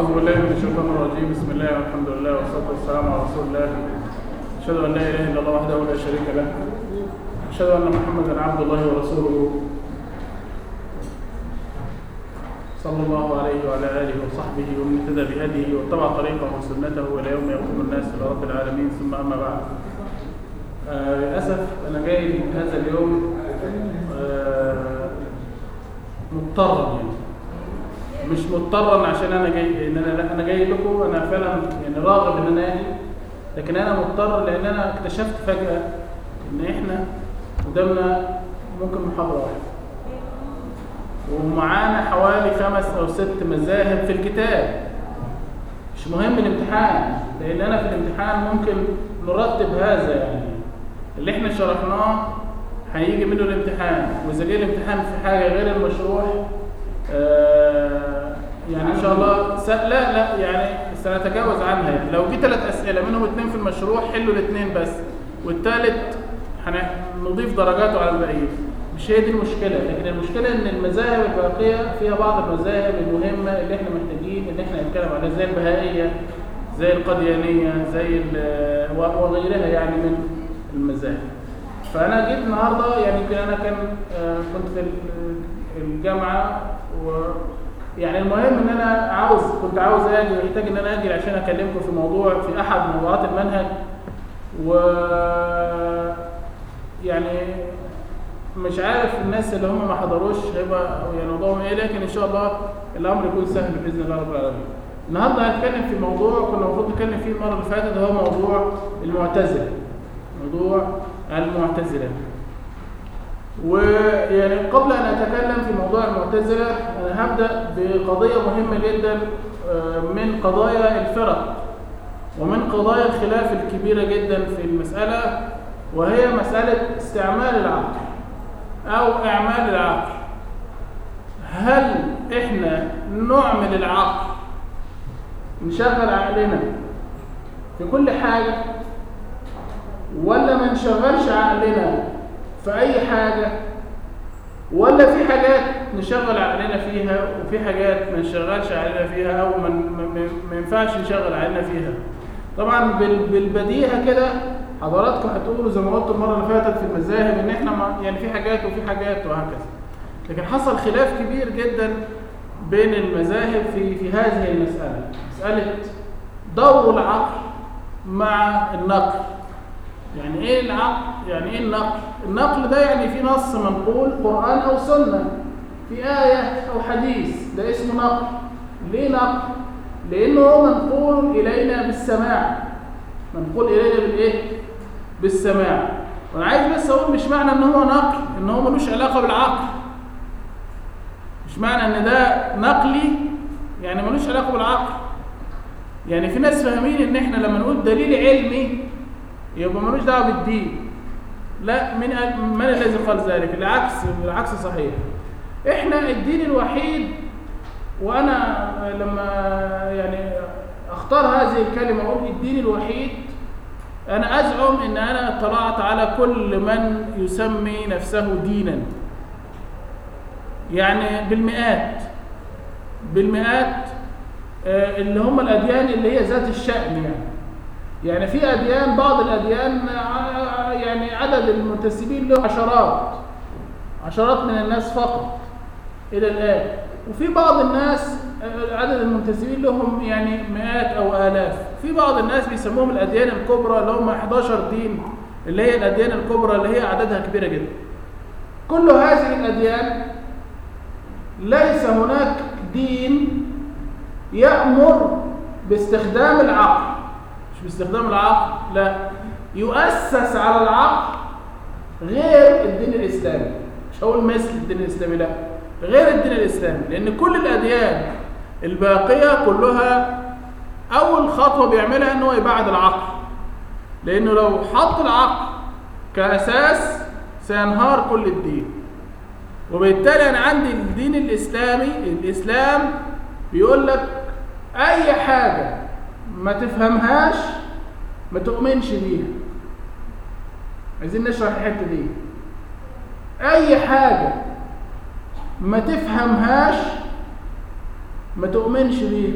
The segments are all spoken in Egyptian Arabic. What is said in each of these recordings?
أعوذ بالله من الشيطان الرجيم بسم الله والحمد لله والصلاة والسلام على رسول الله أشهد أن لا إله إلا الله وحده لا شريك له أشهد أن محمدا عبد الله ورسوله صلى الله عليه وعلى آله وصحبه ومن اهتدى بهديه واتبع طريقه وسنته إلى يوم يقوم الناس إلى رب العالمين ثم أما بعد آه للأسف أنا جاي هذا اليوم آه مضطرا يعني مش مضطرا عشان انا جاي ان انا لا انا جاي لكم انا فعلا يعني راغب ان انا اجي لكن انا مضطر لان انا اكتشفت فجاه ان احنا قدامنا ممكن محاضره واحده ومعانا حوالي خمس او ست مذاهب في الكتاب مش مهم الامتحان لان انا في الامتحان ممكن نرتب هذا يعني اللي احنا شرحناه هيجي منه الامتحان واذا جه الامتحان في حاجه غير المشروع آه يعني ان شاء الله س... لا لا يعني سنتجاوز عنها يعني لو جه ثلاث اسئله منهم اثنين في المشروع حلوا الاثنين بس والثالث هنضيف درجاته على الباقيين مش هي دي المشكله لكن المشكله ان المذاهب الباقيه فيها بعض المذاهب المهمه اللي احنا محتاجين ان احنا نتكلم عليها زي البهائيه زي القديانيه زي وغيرها يعني من المذاهب فانا جيت النهارده يعني يمكن انا كان كنت في الجامعه و يعني المهم ان انا عاوز كنت عاوز اجي محتاج ان انا اجي عشان اكلمكم في موضوع في احد موضوعات المنهج و يعني مش عارف الناس اللي هم ما حضروش هيبقى يعني موضوعهم ايه لكن ان شاء الله الامر يكون سهل باذن الله رب العالمين. النهارده هنتكلم في موضوع كنا المفروض نتكلم فيه المره اللي فاتت هو موضوع المعتزله. موضوع المعتزله. ويعني قبل ان اتكلم في موضوع المعتزله انا هبدا بقضيه مهمه جدا من قضايا الفرق ومن قضايا الخلاف الكبيره جدا في المساله وهي مساله استعمال العقل او اعمال العقل هل احنا نعمل العقل نشغل عقلنا في كل حاجه ولا ما نشغلش عقلنا في اي حاجة ولا في حاجات نشغل عقلنا فيها وفي حاجات ما نشغلش عقلنا فيها او ما ما ينفعش نشغل عقلنا فيها طبعا بالبديهه كده حضراتكم هتقولوا زي ما قلت المره اللي فاتت في المذاهب ان احنا ما يعني في حاجات وفي حاجات وهكذا لكن حصل خلاف كبير جدا بين المذاهب في في هذه المساله مساله دور العقل مع النقل يعني ايه العقل يعني ايه النقل النقل ده يعني في نص منقول قرآن او سنة في آية او حديث ده اسمه نقل ليه نقل لانه هو منقول الينا بالسماع منقول الينا بالايه بالسماع وانا عايز بس اقول مش معنى ان هو نقل ان هو ملوش علاقة بالعقل مش معنى ان ده نقلي يعني ملوش علاقة بالعقل يعني في ناس فاهمين ان احنا لما نقول دليل علمي يبقى ملوش دعوه بالدين لا من من الذي قال ذلك العكس العكس صحيح احنا الدين الوحيد وانا لما يعني اختار هذه الكلمه اقول الدين الوحيد انا ازعم ان انا اطلعت على كل من يسمي نفسه دينا يعني بالمئات بالمئات اللي هم الاديان اللي هي ذات الشأن يعني يعني في أديان بعض الأديان يعني عدد المنتسبين له عشرات عشرات من الناس فقط إلى الآن وفي بعض الناس عدد المنتسبين لهم يعني مئات أو آلاف في بعض الناس بيسموهم الأديان الكبرى اللي هم 11 دين اللي هي الأديان الكبرى اللي هي عددها كبيرة جدا كل هذه الأديان ليس هناك دين يأمر باستخدام العقل باستخدام العقل لا يؤسس على العقل غير الدين الإسلامي مش هقول مثل الدين الإسلامي لا غير الدين الإسلامي لأن كل الأديان الباقية كلها أول خطوة بيعملها أنه يبعد العقل لأنه لو حط العقل كأساس سينهار كل الدين وبالتالي أنا عندي الدين الإسلامي الإسلام بيقول لك أي حاجة ما تفهمهاش ما تؤمنش بيها عايزين نشرح الحته دي اي حاجه ما تفهمهاش ما تؤمنش بيها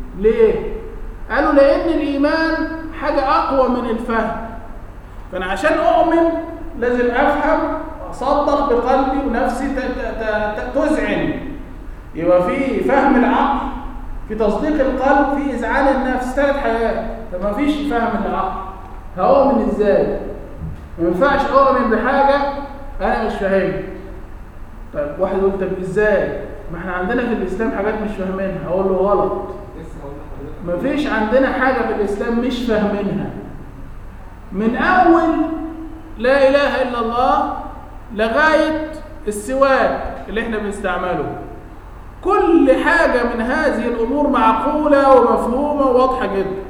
ليه قالوا لان الايمان حاجه اقوى من الفهم فانا عشان اؤمن لازم افهم واصدق بقلبي ونفسي ت- ت- ت- تذعن يبقى في فهم العقل في تصديق القلب في اذعان النفس ثلاث حاجات طب ما فيش فهم العقل هؤمن ازاي ما ينفعش اؤمن بحاجه انا مش فاهمها طيب واحد يقول طب ازاي ما احنا عندنا في الاسلام حاجات مش فاهمينها اقول له غلط لسه هقول لحضرتك ما فيش عندنا حاجه في الاسلام مش فاهمينها من اول لا اله الا الله لغايه السواك اللي احنا بنستعمله كل حاجه من هذه الامور معقوله ومفهومه وواضحه جدا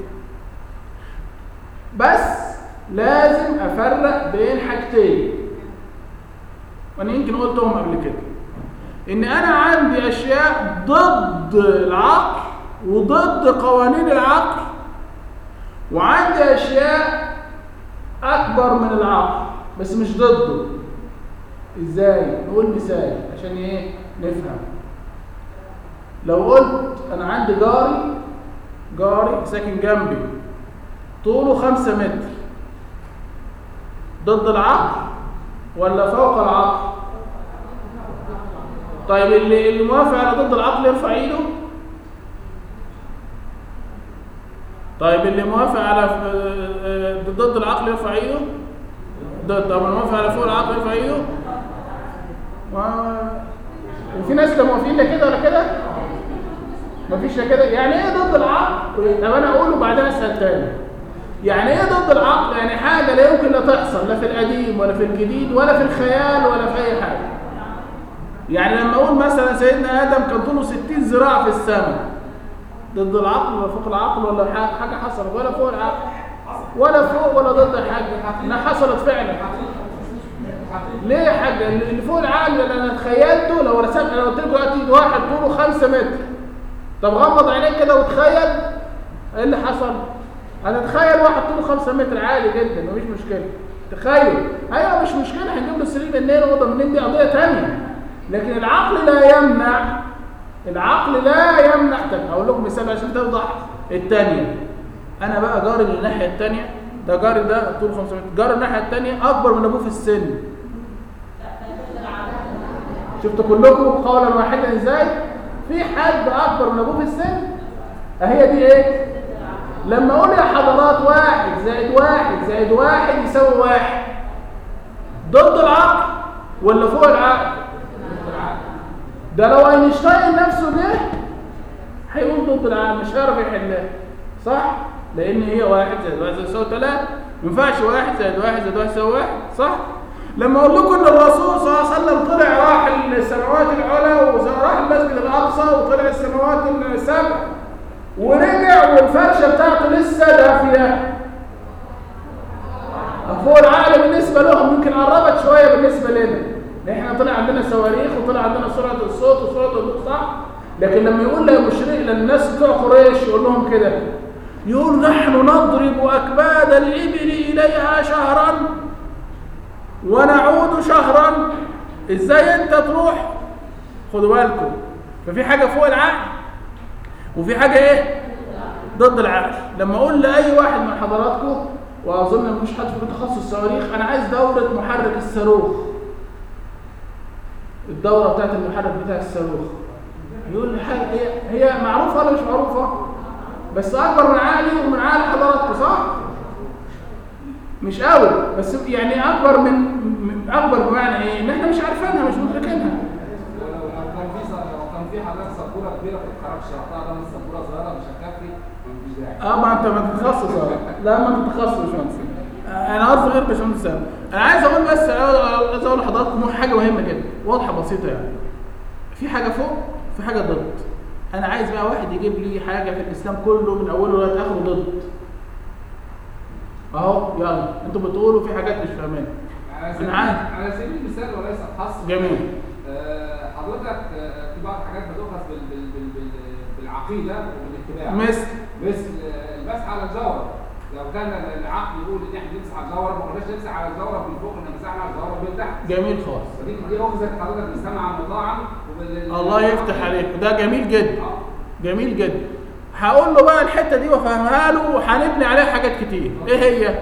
بس لازم افرق بين حاجتين وانا يمكن قلتهم قبل كده ان انا عندي اشياء ضد العقل وضد قوانين العقل وعندي اشياء اكبر من العقل بس مش ضده ازاي نقول مثال عشان ايه نفهم لو قلت انا عندي جاري جاري ساكن جنبي طوله خمسة متر ضد العقل ولا فوق العقل طيب اللي اللي موافق على ضد العقل يرفع ايده طيب اللي موافق على آه، آه، ضد العقل يرفع ايده ضد طب اللي موافق على فوق العقل يرفع ايده و- وفي ناس لا موافقين لا كده ولا كده مفيش لا كده يعني ايه ضد العقل طب انا اقوله وبعدين اسال تاني يعني ايه ضد العقل يعني حاجه لا يمكن لا تحصل لا في القديم ولا في الجديد ولا في الخيال ولا في اي حاجه يعني لما اقول مثلا سيدنا ادم كان طوله 60 ذراع في السماء ضد العقل ولا فوق العقل ولا ح- حاجه حصلت ولا فوق العقل ولا فوق ولا ضد حاجه انها حصلت فعلا ليه يا حاج اللي فوق العقل اللي انا تخيلته لو رسمت انا قلت لكم دلوقتي واحد طوله 5 متر طب غمض عينيك كده وتخيل ايه اللي حصل هتتخيل واحد طوله 5 متر عادي جدا مفيش مشكله تخيل ايوه مش مشكله هنجيب له سرير منين اوضه منين دي قضيه ثانيه لكن العقل لا يمنع العقل لا يمنع طب هقول لكم مثال عشان توضح الثانيه انا بقى جاري اللي الناحيه الثانيه ده جاري ده طوله 5 متر جاري الناحيه الثانيه اكبر من ابوه في السن شفتوا كلكم قولا واحدا ازاي في حد اكبر من ابوه في السن اهي دي ايه لما اقول يا حضرات واحد زائد واحد زائد واحد يساوي واحد ضد العقل ولا فوق العقل ده لو اينشتاين نفسه جه هيقول ضد العقل مش هيعرف يحلها صح لان هي واحد زائد واحد يساوي ثلاثة ما ينفعش واحد زائد واحد زائد واحد يساوي واحد صح لما اقول لكم ان الرسول صلى الله عليه وسلم طلع راح السماوات العلى وراح المسجد الاقصى وطلع السماوات السبع ورجع والفرشه بتاعته لسه دافيه فوق العقل بالنسبه لهم يمكن قربت شويه بالنسبه لنا احنا طلع عندنا صواريخ وطلع عندنا سرعه الصوت وسرعه الضوء صح لكن لما يقول لا مشرق للناس بتوع قريش يقول لهم كده يقول نحن نضرب اكباد الابل اليها شهرا ونعود شهرا ازاي انت تروح خدوا بالكم ففي حاجه فوق العقل وفي حاجه ايه ضد العقل لما اقول لاي واحد من حضراتكم واظن مفيش حد في تخصص صواريخ انا عايز دوره محرك الصاروخ الدوره بتاعت المحرك بتاع الصاروخ يقول لي حاجه هي هي معروفه ولا مش معروفه بس اكبر من عقلي ومن عقل حضراتكم صح مش قوي بس يعني اكبر من من- اكبر بمعنى ايه ان احنا مش عارفينها مش مدركينها ولو لو كان في لو كان في حضرتك سبوره كبيره في الخراب شرحتها ده سبوره صغيره مش هتكفي مفيش داعي اه ما انت ما تتخصص اهو لا ما انت تتخصص يا باشمهندس آه، انا قصدي غير باشمهندس سامي. انا عايز اقول بس عايز اقول لحضراتكم حاجه مهمه جدا واضحه بسيطه يعني في حاجه فوق في حاجه ضد انا عايز بقى واحد يجيب لي حاجه في الاسلام كله من اوله لغايه اخره ضد اهو يلا انتوا بتقولوا في حاجات مش فاهمينها على سبيل أنا عارف. على سبيل المثال وليس الحصر جميل آه، حضرتك آه، في بعض الحاجات بتؤخذ بال- بال- بال- بال- بالعقيده وبالاتباع مثل مثل آه، المسح على الجوره لو كان العقل يقول ان احنا نمسح على الجوره ما قلناش نمسح على الجوره من فوق احنا مسحنا على الجوره من تحت جميل خالص فدي دي اخذت حضرتك سمعا وطاعا وبال- الله يفتح عليك ده جميل جدا آه. جميل جدا هقول له بقى الحته دي وافهمها له وهنبني عليها حاجات كتير ايه هي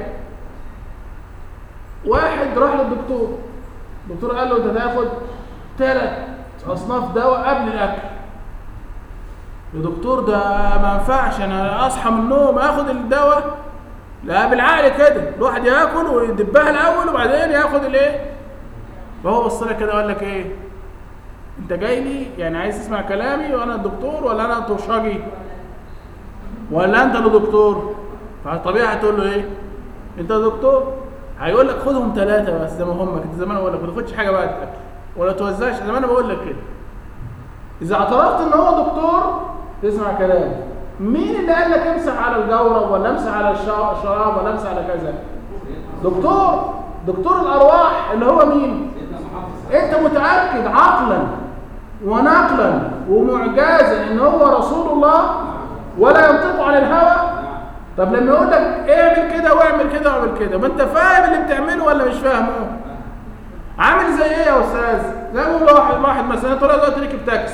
واحد راح للدكتور الدكتور قال له انت تاخد ثلاث اصناف دواء قبل الاكل يا دكتور ده ما ينفعش انا اصحى من النوم اخد الدواء لا بالعقل كده الواحد ياكل ويدبها الاول وبعدين ياخد الايه فهو بص لك كده وقال لك ايه انت جاي لي يعني عايز تسمع كلامي وانا الدكتور ولا انا طرشاجي ولا انت اللي دكتور فطبيعي هتقول له ايه انت دكتور هيقول لك خدهم ثلاثه بس زي ما هم كده زي ما انا بقول لك ما تاخدش حاجه بعد الاكل ولا توزعش زي ما انا بقول لك كده اذا اعترفت ان هو دكتور تسمع كلامي مين اللي قال لك امسح على الجورب ولا امسح على الشا- الشراب ولا امسح على كذا دكتور دكتور الارواح اللي هو مين سيدنا محمد انت متاكد عقلا ونقلا ومعجزا ان هو رسول الله ولا ينطق عن الهوى نعم طب لما يقول لك اعمل كده واعمل كده واعمل كده ما انت فاهم اللي بتعمله ولا مش فاهمه عامل زي ايه يا استاذ زي ما بيقول واحد واحد مثلا طلع دلوقتي ركب تاكس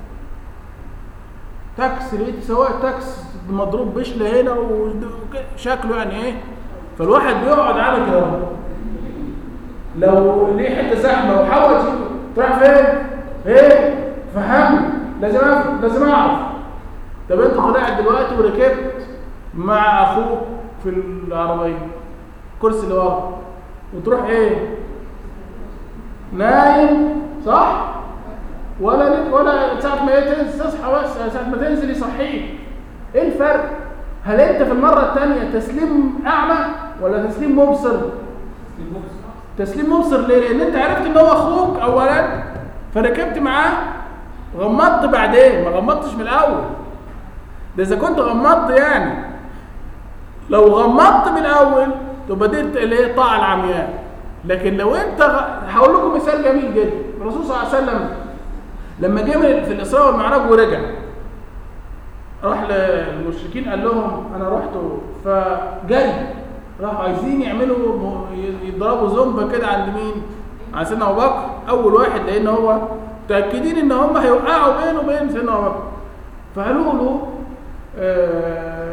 تاكس لقيت سواق تاكس مضروب بشله هنا وشكله يعني ايه فالواحد بيقعد عامل كده اهو. لو ليه حته زحمه وحاول تروح فين؟ ايه؟ فهمني لازم أف- لازم اعرف طب انت طلعت دلوقتي وركبت مع اخوك في العربيه الكرسي اللي ورا وتروح ايه؟ نايم صح؟ ولا ليك ولا ساعة ما تنزل تصحى بس ساعة ما تنزل يصحيك ايه الفرق؟ هل انت في المرة الثانية تسليم اعمى ولا تسليم مبصر؟ تسليم مبصر ليه؟ لان انت عرفت ان هو اخوك اولا فركبت معاه غمضت بعدين ما غمضتش من الاول ده اذا كنت غمضت يعني لو غمضت من الاول تبقى دي اللي هي الطاعه العمياء لكن لو انت غ- هقول لكم مثال جميل جدا الرسول صلى الله عليه وسلم لما جه من- في الاسراء والمعراج ورجع راح للمشركين قال لهم انا رحت فجاي راحوا عايزين يعملوا م- يضربوا زومبا كده عند مين؟ عند سيدنا ابو بكر اول واحد لان هو متاكدين ان هم هيوقعوا بينه وبين سيدنا ابو بكر فقالوا له آه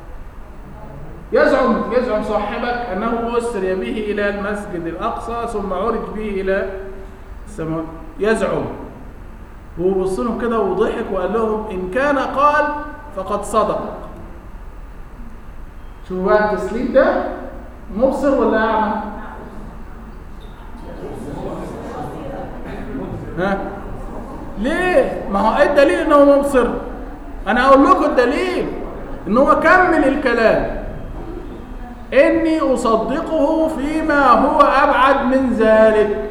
يزعم يزعم صاحبك انه اسري به الى المسجد الاقصى ثم عرج به الى السماء يزعم هو بص لهم كده وضحك وقال لهم ان كان قال فقد صدق شوفوا بقى التسليم ده مبصر ولا اعمى ها ليه ما هو ايه الدليل انه مبصر انا اقول لكم الدليل ان هو كمل الكلام اني اصدقه فيما هو ابعد من ذلك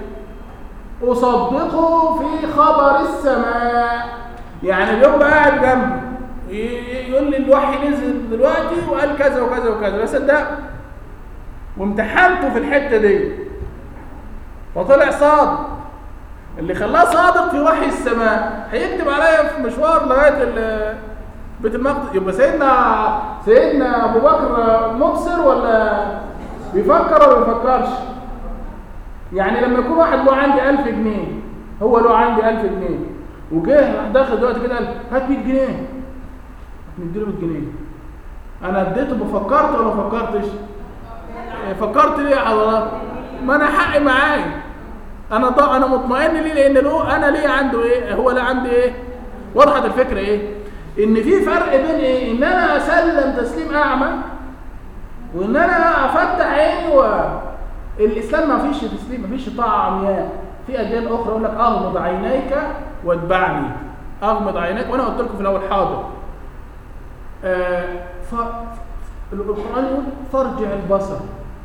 اصدقه في خبر السماء يعني بيبقى قاعد جنبي ي- يقول لي الوحي نزل دلوقتي وقال كذا وكذا وكذا بس ده وامتحنته في الحته دي فطلع صادق اللي خلاه صادق في وحي السماء هيكتب عليا في مشوار لغايه ال- بيت المقدس يبقى سيدنا سيدنا ابو بكر مبصر ولا بيفكر ولا ما بيفكرش يعني لما يكون واحد له عندي 1000 جنيه هو له عندي 1000 جنيه وجه راح داخل دلوقتي كده قال هات 100 جنيه نديله 100 جنيه انا اديته بفكرت ولا ما فكرتش إيه، فكرت ليه يا حضرات ما انا حقي معايا انا ض... انا مطمئن ليه لان له انا ليه عنده ايه هو لا عندي ايه وضحت الفكره ايه ان في فرق بين ايه ان انا اسلم تسليم اعمى وان انا افتح عيني و الاسلام ما فيش تسليم ما فيش طاعه عمياء في اديان اخرى يقول لك اغمض عينيك واتبعني اغمض عينيك وانا قلت لكم في الاول حاضر آه ف... القران يقول فارجع البصر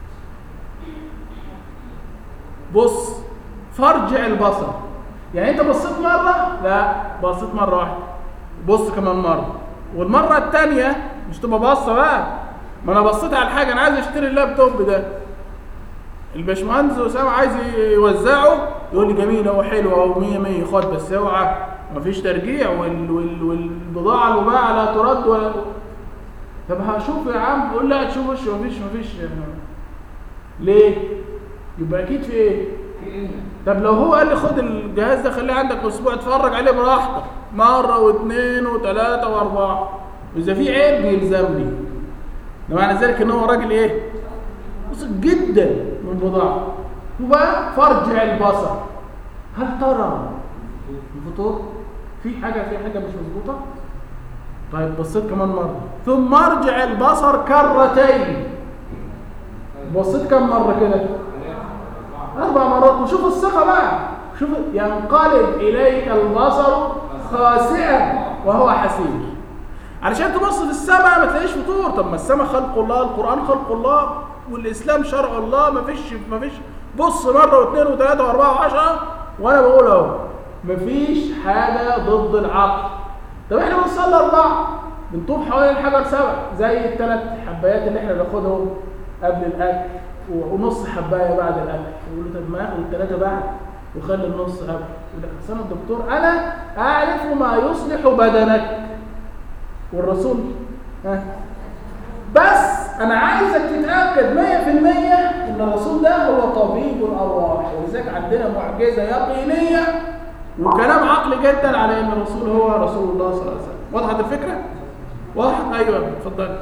بص فارجع البصر يعني انت بصيت مره لا بصيت مره واحده بص كمان مره والمره الثانيه مش تبقى باصه بقى ما انا بصيت على الحاجه انا عايز اشتري اللابتوب ده الباشمهندس اسامه عايز يوزعه يقول لي جميل هو حلو اهو 100 100 خد بس اوعى مفيش ترجيع وال وال والبضاعه المباعه لا ترد ولا طب هشوف يا عم يقول لا تشوف وش مفيش مفيش ليه؟ يبقى اكيد في ايه؟ في إيه؟ طب لو هو قال لي خد الجهاز ده خليه عندك اسبوع اتفرج عليه براحتك مره واثنين وثلاثه واربعه واذا في عيب بيلزمني ده معنى ذلك ان هو راجل ايه بسيط جدا من بضاعه وبقى فرجع البصر هل ترى الفطور في حاجه في حاجه مش مظبوطه طيب بصيت كمان مره ثم ارجع البصر كرتين بصيت كم مره كده اربع مرات وشوف الثقه بقى شوف ينقلب اليك البصر خاسئا وهو حسير علشان تبص في السماء ما تلاقيش فطور طب ما السماء خلق الله القران خلق الله والاسلام شرع الله ما فيش ما فيش بص مره واثنين وثلاثه واربعه وعشره وانا بقول اهو ما فيش حاجه ضد العقل طب احنا بنصلي اربعه بنطوف حوالين الحجر سبع زي الثلاث حبايات اللي احنا بناخدهم قبل الاكل ونص حبايه بعد الاكل يقول له طب ما اخد الثلاثه بعد وخلي النص قبل يقول لك أصل انا الدكتور انا اعرف ما يصلح بدنك والرسول ها بس انا عايزك تتاكد 100% ان الرسول ده هو طبيب الارواح ولذلك عندنا معجزه يقينيه وكلام عقلي جدا على ان الرسول هو رسول الله صلى الله عليه وسلم وضحت الفكره وضحت ايوه اتفضل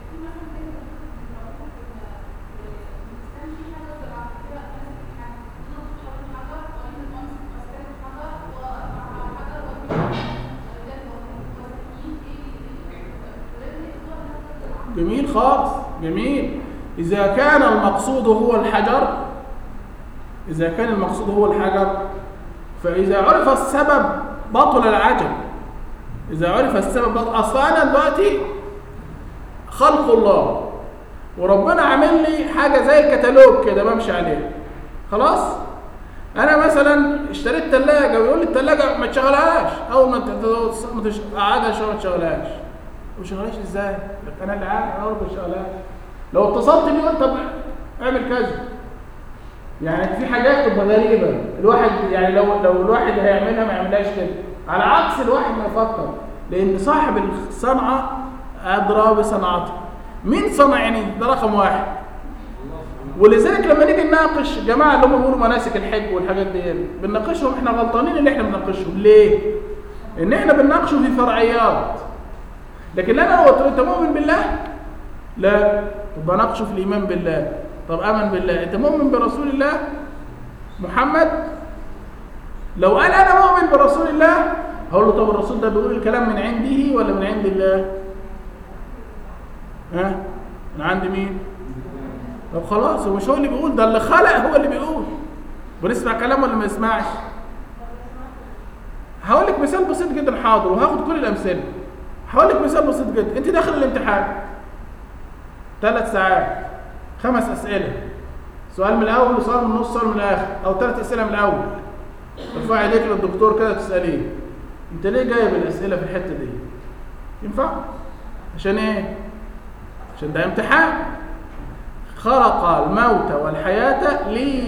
جميل خالص جميل إذا كان المقصود هو الحجر إذا كان المقصود هو الحجر فإذا عرف السبب بطل العجب إذا عرف السبب بطل أصل أنا دلوقتي خلق الله وربنا عامل لي حاجة زي الكتالوج كده بمشي عليه خلاص أنا مثلا اشتريت ثلاجة ويقول لي الثلاجة ما تشغلهاش أول ما تقعدها شوية ما تشغلهاش ما تشغلهاش ازاي؟ انا اللي عارف انا ما بشغلهاش لو اتصلت بيه قلت طب اعمل كذا يعني في حاجات تبقى غريبه الواحد يعني لو لو الواحد هيعملها ما يعملهاش كده على عكس الواحد ما يفكر لان صاحب الصنعه ادرى بصنعته مين صنعني ده رقم واحد ولذلك لما نيجي نناقش الجماعه اللي هم بيقولوا مناسك الحج والحاجات دي بنناقشهم احنا غلطانين اللي احنا بنناقشهم ليه؟ ان احنا بنناقشه في فرعيات لكن لا انا قلت له انت مؤمن بالله لا طب اناقشه في الايمان بالله طب امن بالله انت مؤمن برسول الله محمد لو قال انا مؤمن برسول الله هقول له طب الرسول ده بيقول الكلام من عنده ولا من عند الله ها من عند مين طب خلاص هو مش هو اللي بيقول ده اللي خلق هو اللي بيقول بنسمع كلام ولا ما يسمعش هقول لك مثال بسيط جدا حاضر وهاخد كل الامثله هقول لك مثال بسيط جدا انت داخل الامتحان ثلاث ساعات خمس اسئله سؤال من الاول وسؤال من النص وسؤال من الاخر او ثلاث اسئله من الاول ارفع ايديك للدكتور كده تساليه انت ليه جايب الاسئله في الحته دي ينفع عشان ايه عشان ده امتحان خلق الموت والحياه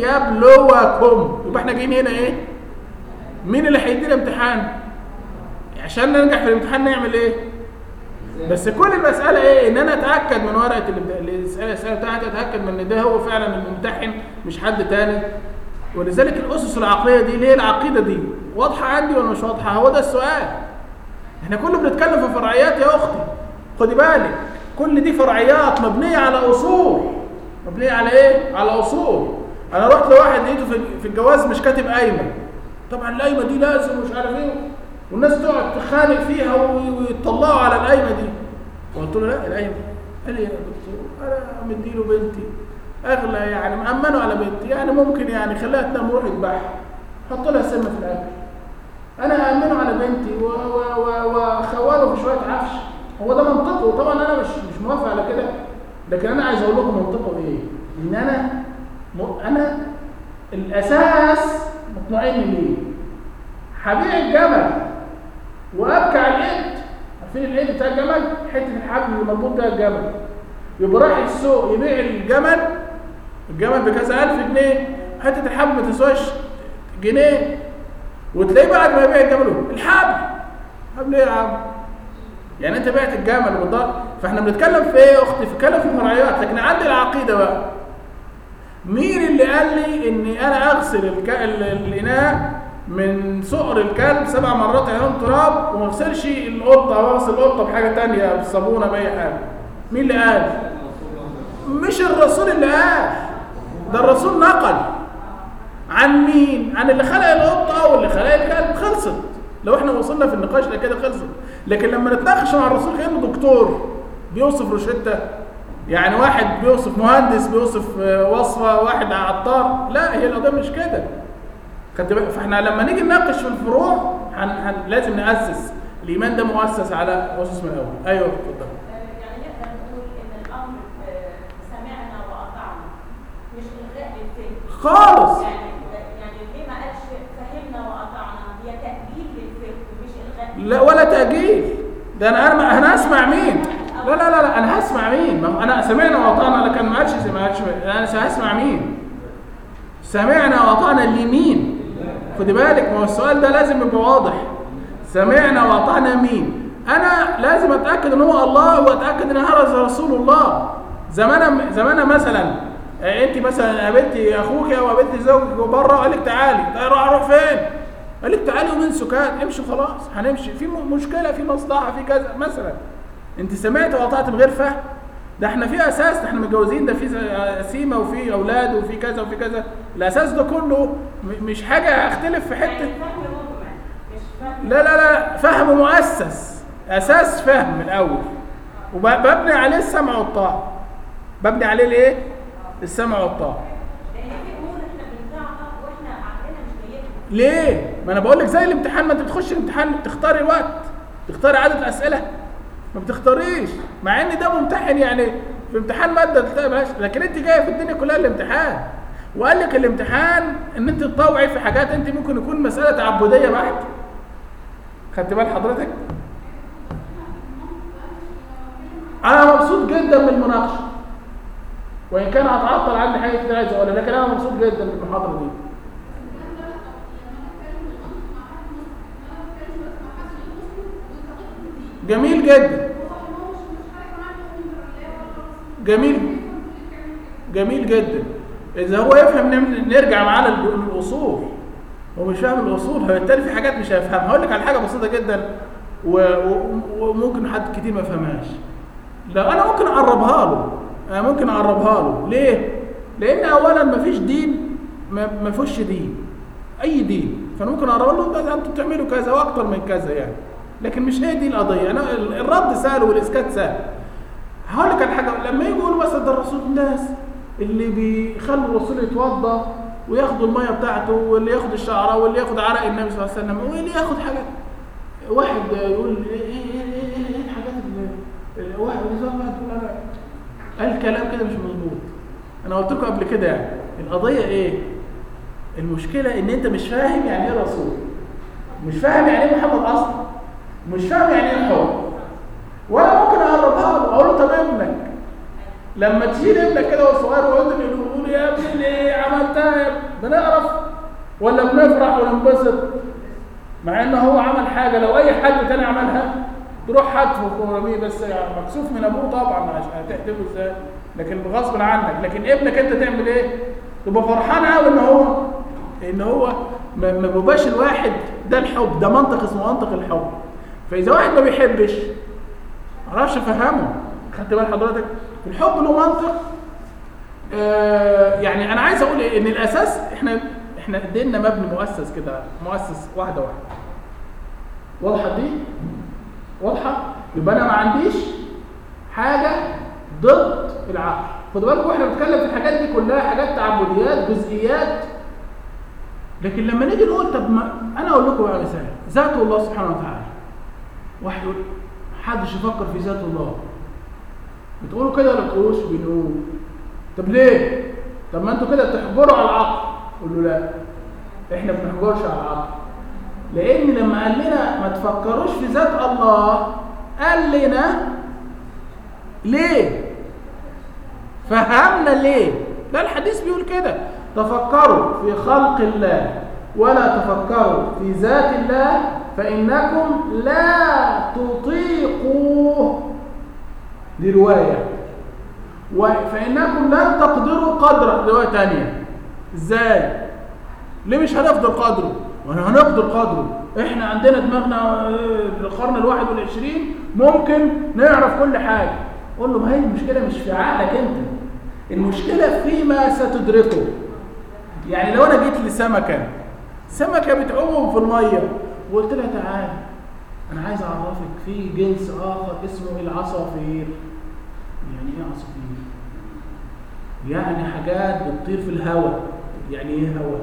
ليبلوكم يبقى احنا جايين هنا ايه مين اللي هيدينا امتحان عشان ننجح في الامتحان نعمل ايه بس كل المسألة ايه ان انا اتأكد من ورقة الاسئلة بتاعتي اتأكد من ان ده هو فعلا الممتحن مش حد تاني ولذلك الاسس العقلية دي ليه العقيدة دي واضحة عندي ولا مش واضحة هو ده السؤال احنا كله بنتكلم في فرعيات يا اختي خدي بالك كل دي فرعيات مبنية على اصول مبنية على ايه على اصول انا رحت لواحد لقيته في الجواز مش كاتب قايمة طبعا القايمة دي لازم مش عارف ايه والناس تقعد تخانق فيها ويطلعوا على القايمه دي وقلت له لا القايمه قال لي يا دكتور انا مديله بنتي اغلى يعني مأمنه على بنتي يعني ممكن يعني خليها تنام روح يذبحها حط لها سم في الاكل انا هأمنه على بنتي وخواله في شويه عفش هو ده منطقه طبعا انا مش مش موافق على كده لكن انا عايز اقول لكم منطقه ايه ان انا انا الاساس مطمئن ليه هبيع الجمل وابكي على الايد عارفين الايد بتاع الجمل حته الحبل اللي مربوط بيها الجمل يبقى راح السوق يبيع الجمل الجمل بكذا الف جنيه حته الحبل ما تسواش جنيه وتلاقيه بعد ما يبيع الجمل الحبل حبل ايه يا عم يعني انت بعت الجمل والضرب فاحنا بنتكلم في ايه يا اختي بنتكلم في فرعيات لكن عندي العقيده بقى مين اللي قال لي اني انا اغسل الك... الاناء من سؤر الكلب سبع مرات عينهم تراب وما غسلش القطه او غسل القطه بحاجه تانية بالصابونه باي حاجه مين اللي قال مش الرسول اللي قال ده الرسول نقل عن مين عن اللي خلق القطه واللي خلق الكلب خلصت لو احنا وصلنا في النقاش لكده خلصت لكن لما نتناقش مع الرسول كانه دكتور بيوصف روشته يعني واحد بيوصف مهندس بيوصف آه، وصفه واحد عطار لا هي القضيه مش كده خدت بالك فاحنا لما نيجي نناقش في الفروع هن... هن... لازم ناسس الايمان ده مؤسس على اسس من الاول ايوه اتفضل يعني نقدر نقول ان الامر آه، سمعنا واطعنا مش الغاء للفهم خالص يعني يعني ليه ما قالش فهمنا واطعنا هي تأجيل للفهم مش الغاء لا ولا تاجيل ده انا انا انا هسمع مين لا لا لا, لا انا هسمع مين ما هو انا سمعنا واطعنا لكن ما قالش ما قالش انا هسمع مين سمعنا واطعنا اليمين خد بالك ما هو السؤال ده لازم يبقى واضح سمعنا واطعنا مين انا لازم اتاكد ان هو الله واتاكد ان هذا رسول الله زمان زمان مثلا آه، انت مثلا قابلتي اخوك او قابلتي زوجك بره وقال لك تعالي طيب اروح اروح فين قال لك تعالي ومن سكات امشي خلاص هنمشي في م- مشكله في مصلحه في كذا مثلا انت سمعت وقطعت من غير فهم ده احنا في اساس ده احنا متجوزين ده في ز- سيمه وفي اولاد وفي كذا وفي كذا الاساس ده كله م- مش حاجه اختلف في حته يعني فهم مجمل مش فهم لا لا لا فهم مؤسس اساس فهم الاول وببني عليه السمع والطاعه ببني عليه الايه السمع والطاعه لان في امور احنا بنطاعها واحنا عقلنا مش جايبها ليه ما انا بقول لك زي الامتحان ما انت بتخش الامتحان بتختاري الوقت تختاري عدد اسئله ما بتختاريش مع ان ده ممتحن يعني في امتحان ماده تلاقي ماشي لكن انت جايه في الدنيا كلها الامتحان وقال لك الامتحان ان انت تطوعي في حاجات انت ممكن يكون مساله تعبديه بحت خدت بال حضرتك انا مبسوط جدا من المناقشه وان كان هتعطل عني حاجه كتير عايز اقولها لكن انا مبسوط جدا بالمحاضره دي جميل جدا جميل جميل جدا اذا هو يفهم نعمل- نرجع معاه لل- للاصول هو مش فاهم الاصول فبالتالي في حاجات مش هيفهمها هقول لك على حاجه بسيطه جدا و- و- وممكن حد كتير ما يفهمهاش لو انا ممكن اقربها له انا ممكن اقربها له ليه لان اولا ما فيش دين ما ما فيهوش دين اي دين فانا ممكن اقرب له ده انتوا بتعملوا كذا واكتر من كذا يعني لكن مش هي دي القضيه انا ال- الرد سهل والاسكات سهل هقول لك على حاجه لما يجوا يقولوا مثلا ده الرسول الناس اللي بيخلوا الرسول يتوضا وياخدوا الميه بتاعته واللي ياخد الشعره واللي ياخد عرق النبي صلى الله عليه وسلم واللي ياخد حاجات واحد يقول ايه ايه ايه ايه, إيه, إيه الحاجات اللي اللي- واحد يقول واحد يقول انا قال كلام كده مش مظبوط انا قلت لكم قبل كده يعني القضيه ايه المشكله ان انت مش فاهم يعني ايه رسول مش فاهم يعني ايه محمد اصلا مش فاهم يعني ايه الحب ولا ممكن اقربها له اقول له طب ابنك لما تشيل ابنك كده وهو صغير ويقعد يقول يا ابني ليه عملتها يا ابني بنعرف ولا بنفرح وننبسط مع ان هو عمل حاجه لو اي حد تاني عملها تروح حتفه ورميه بس يعني مكسوف من ابوه طبعا عشان هتحتفه ازاي لكن غصب عنك لكن ابنك انت تعمل ايه تبقى فرحان قوي ان هو ان هو ما ما بيبقاش الواحد ده الحب ده منطق اسمه منطق الحب فاذا واحد ما بيحبش ما اعرفش افهمه خدت بال حضرتك الحب له منطق آه يعني انا عايز اقول إيه؟ ان الاساس احنا احنا ديننا مبني مؤسس كده مؤسس واحده واحده واضحه دي واضحه يبقى انا ما عنديش حاجه ضد العقل خدوا بالكم احنا بنتكلم في الحاجات دي كلها حاجات تعبديات جزئيات لكن لما نيجي نقول طب ما انا اقول لكم بقى مثال ذات الله سبحانه وتعالى واحد يقول محدش يفكر في ذات الله بتقولوا كده ولا بتقولوش بنقول طب ليه طب ما انتوا كده بتحجروا على العقل قول له لا احنا ما بنحجرش على العقل لان لما قال لنا ما تفكروش في ذات الله قال لنا ليه فهمنا ليه لا الحديث بيقول كده تفكروا في خلق الله ولا تفكروا في ذات الله فإنكم لا تطيقوه دي رواية و- فإنكم لن تقدروا قدره رواية تانية ازاي ليه مش هنقدر قدره وهنقدر قدره احنا عندنا دماغنا آه، القرن الواحد والعشرين ممكن نعرف كل حاجة قول له ما هي المشكلة مش في عقلك انت المشكلة فيما ستدركه يعني لو انا جيت لسمكة سمكة بتعوم في المية وقلت لها تعالى انا عايز اعرفك في جنس اخر اسمه العصافير يعني ايه عصافير يعني حاجات بتطير في الهواء يعني ايه هواء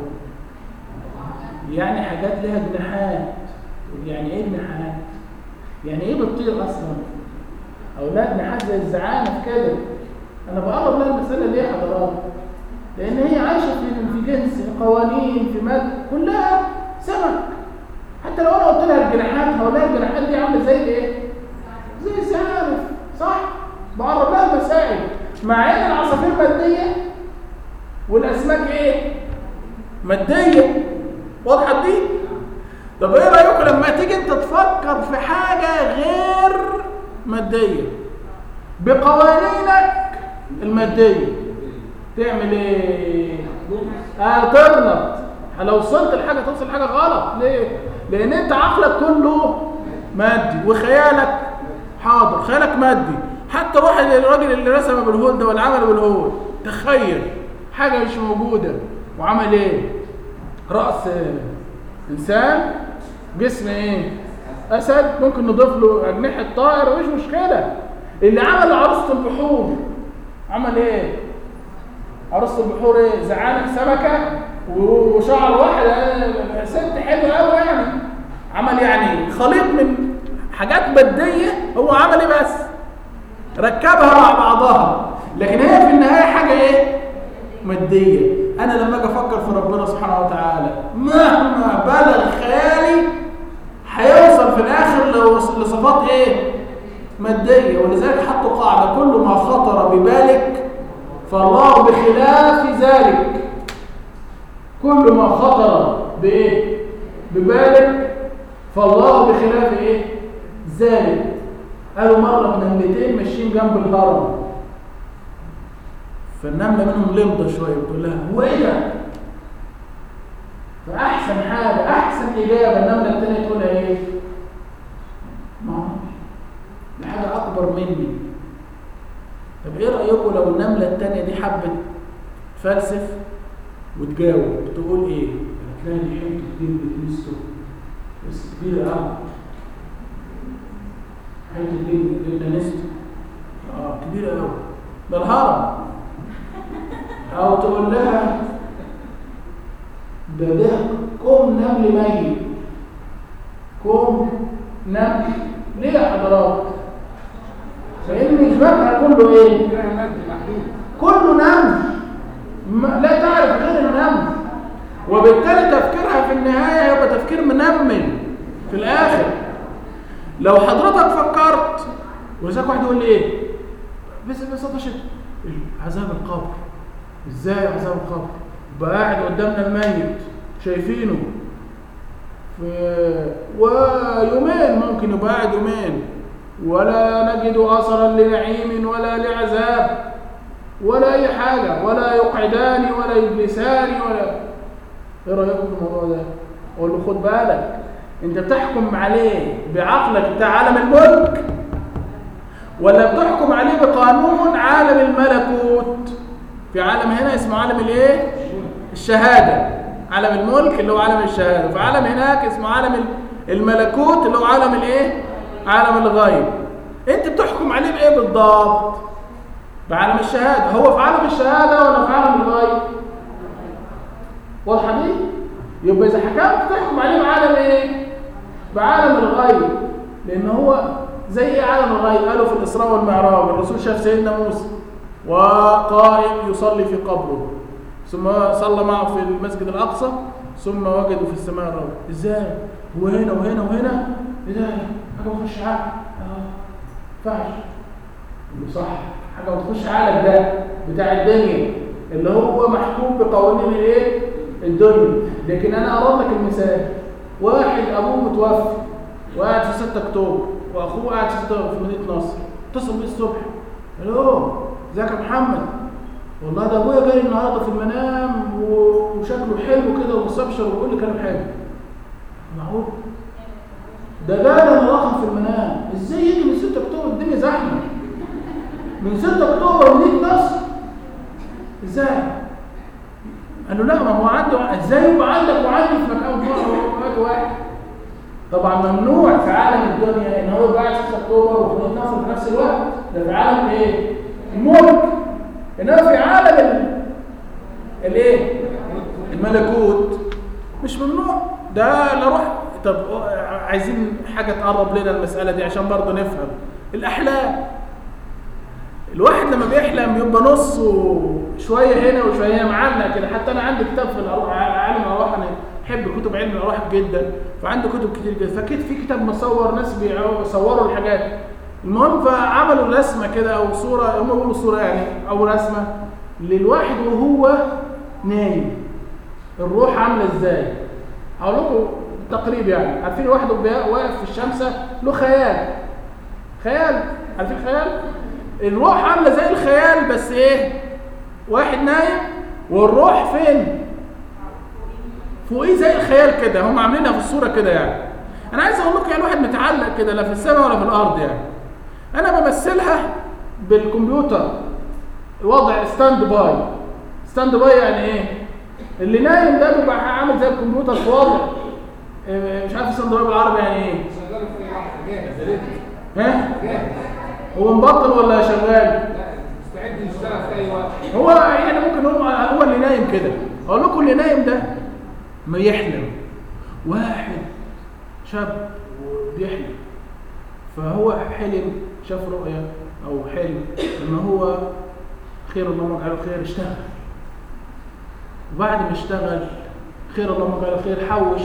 يعني حاجات لها جناحات يعني ايه جناحات يعني ايه بتطير اصلا او لها جناحات زي الزعانف كده انا بقرب لها المساله ليه يا حضرات لان هي عايشه في في جنس في قوانين في ماده كلها سمك حتى لو انا قلت لها الجناحات هقول لها الجناحات دي عامله زي ايه زي الزعانف صح بقرب لها المسائل مع ان العصافير ماديه والاسماك ايه ماديه واضحه دي طب ايه رايكم لما تيجي انت تفكر في حاجه غير ماديه بقوانينك الماديه تعمل ايه هتغلط لو وصلت لحاجه توصل لحاجه غلط ليه لان انت عقلك كله مادي وخيالك حاضر خيالك مادي حتى واحد الراجل اللي رسم بالهول ده ولا عمل بالهول تخيل حاجه مش موجوده وعمل ايه راس انسان جسم ايه اسد ممكن نضيف له اجنحه طائر مفيش مشكله اللي عمل عروسه البحور عمل ايه عروسه البحور ايه زعانف سمكه وشعر واحد آه، ست حلوه قوي يعني عمل يعني خليط من حاجات ماديه هو عمل ايه بس ركبها مع بعضها لكن هي في النهايه حاجه ايه ماديه انا لما اجي افكر في ربنا سبحانه وتعالى مهما بلغ خيالي هيوصل في الاخر لو- لصفات ايه ماديه ولذلك حطوا قاعده كل ما خطر ببالك فالله بخلاف ذلك كل ما خطر بايه ببالك فالله بخلاف ايه ذلك قالوا مره نملتين ماشيين جنب الهرم فالنمله منهم لمضه شويه بتقول لها هو ايه ده فاحسن حاجه احسن اجابه النمله الثانيه تقولها ايه ما اعرفش دي حاجه اكبر مني طب ايه رايكم لو النمله الثانيه دي حبت تفلسف وتجاوب تقول ايه هتلاقي دي حته كبير بتلمسه بس كبيره قوي حته دي بتلمسه اه كبيره قوي ده الهرم او تقول لها ده ده كوم نمل ميت كوم نمل ليه يا حضرات فإن إجمالها كله إيه؟ كده مادي محدود كله نمل ما- لا تعرف غير النمل وبالتالي تفكيرها في النهاية يبقى تفكير منمل في الآخر لو حضرتك فكرت ولذلك واحد يقول لي إيه؟ بس بس طشت عذاب القبر إزاي عذاب القبر؟ بقى قاعد قدامنا الميت شايفينه في ويومين ممكن يبقى قاعد يومين ولا نجد أثرا لنعيم ولا لعذاب ولا أي حاجة ولا يقعدان ولا يجلسان ولا إيه رأيكم في الموضوع ده؟ أقول له خد بالك أنت بتحكم عليه بعقلك بتاع عالم الملك ولا بتحكم عليه بقانون عالم الملكوت في عالم هنا اسمه عالم الايه الشهاده عالم الملك اللي هو عالم الشهاده وفي عالم هناك اسمه عالم الملكوت اللي هو عالم الايه عالم الغيب انت بتحكم عليه بايه بالضبط بعالم الشهاده هو في عالم الشهاده ولا في عالم الغيب واضحه دي يبقى اذا حكمت تحكم عليه بعالم ايه بعالم الغيب لان هو زي ايه عالم الغيب قالوا في الاسراء والمعراج الرسول شاف سيدنا موسى وقائم يصلي في قبره ثم صلى معه في المسجد الاقصى ثم وجدوا في السماء الرب ازاي هو هنا وهنا وهنا ايه ده حاجه ما تخش عقل اه فعش صح حاجه ما تخش عقلك ده بتاع الدنيا اللي هو محكوم بقوانين الايه الدنيا لكن انا ارد لك المثال واحد ابوه متوفي وقاعد في 6 اكتوبر واخوه قاعد في 6 في مدينه نصر اتصل بيه الصبح الو ازيك يا محمد والله ده ابويا جاي النهارده في المنام وشكله حلو كده ومستبشر وبيقول لي كلام حلو معقول ده ده انا رقم في المنام ازاي يجي من 6 اكتوبر الدنيا زحمه من 6 اكتوبر وليد نصر ازاي قال له لا ما هو عنده ازاي يبقى عندك وعندي في مكان وقت واحد طبعا ممنوع في عالم الدنيا ان هو يبقى قاعد 6 اكتوبر ووليد نصر في نفس الوقت ده في عالم ايه الملك انما في عالم ال- الايه الملكوت مش ممنوع ده لا روح طب عايزين حاجه تقرب لنا المساله دي عشان برضه نفهم الاحلام الواحد لما بيحلم يبقى نصه شويه هنا وشويه هنا معلق كده حتى انا عندي كتاب في الأرواح- عالم الارواح انا بحب كتب علم الارواح جدا فعندي كتب كتير جدا فكيت في كتاب مصور ناس بيصوروا الحاجات المهم فعملوا رسمه كده او صوره هم بيقولوا صوره يعني او رسمه للواحد وهو نايم الروح عامله ازاي هقول لكم تقريب يعني عارفين واحد وبي- واقف في الشمسه له خيال خيال عارفين خيال الروح عامله زي الخيال بس ايه واحد نايم والروح فين فوقيه زي الخيال كده هم عاملينها في الصوره كده يعني انا عايز اقول لكم يعني واحد متعلق كده لا في السماء ولا في الارض يعني انا بمثلها بالكمبيوتر وضع ستاند باي ستاند باي يعني ايه اللي نايم ده بيبقى عامل زي الكمبيوتر في وضع إيه، مش عارف ستاند باي بالعربي يعني ايه شغال في اي واحد جاهز ها جاهز هو مبطل ولا شغال لا مستعد يشتغل في اي وقت هو يعني ممكن هو هو اللي نايم كده اقول لكم اللي نايم ده ما يحلم واحد شاب بيحلم فهو حلم شاف رؤيا او حلم ان هو خير اللهم اجعله خير اشتغل وبعد ما اشتغل خير اللهم اجعله خير حوش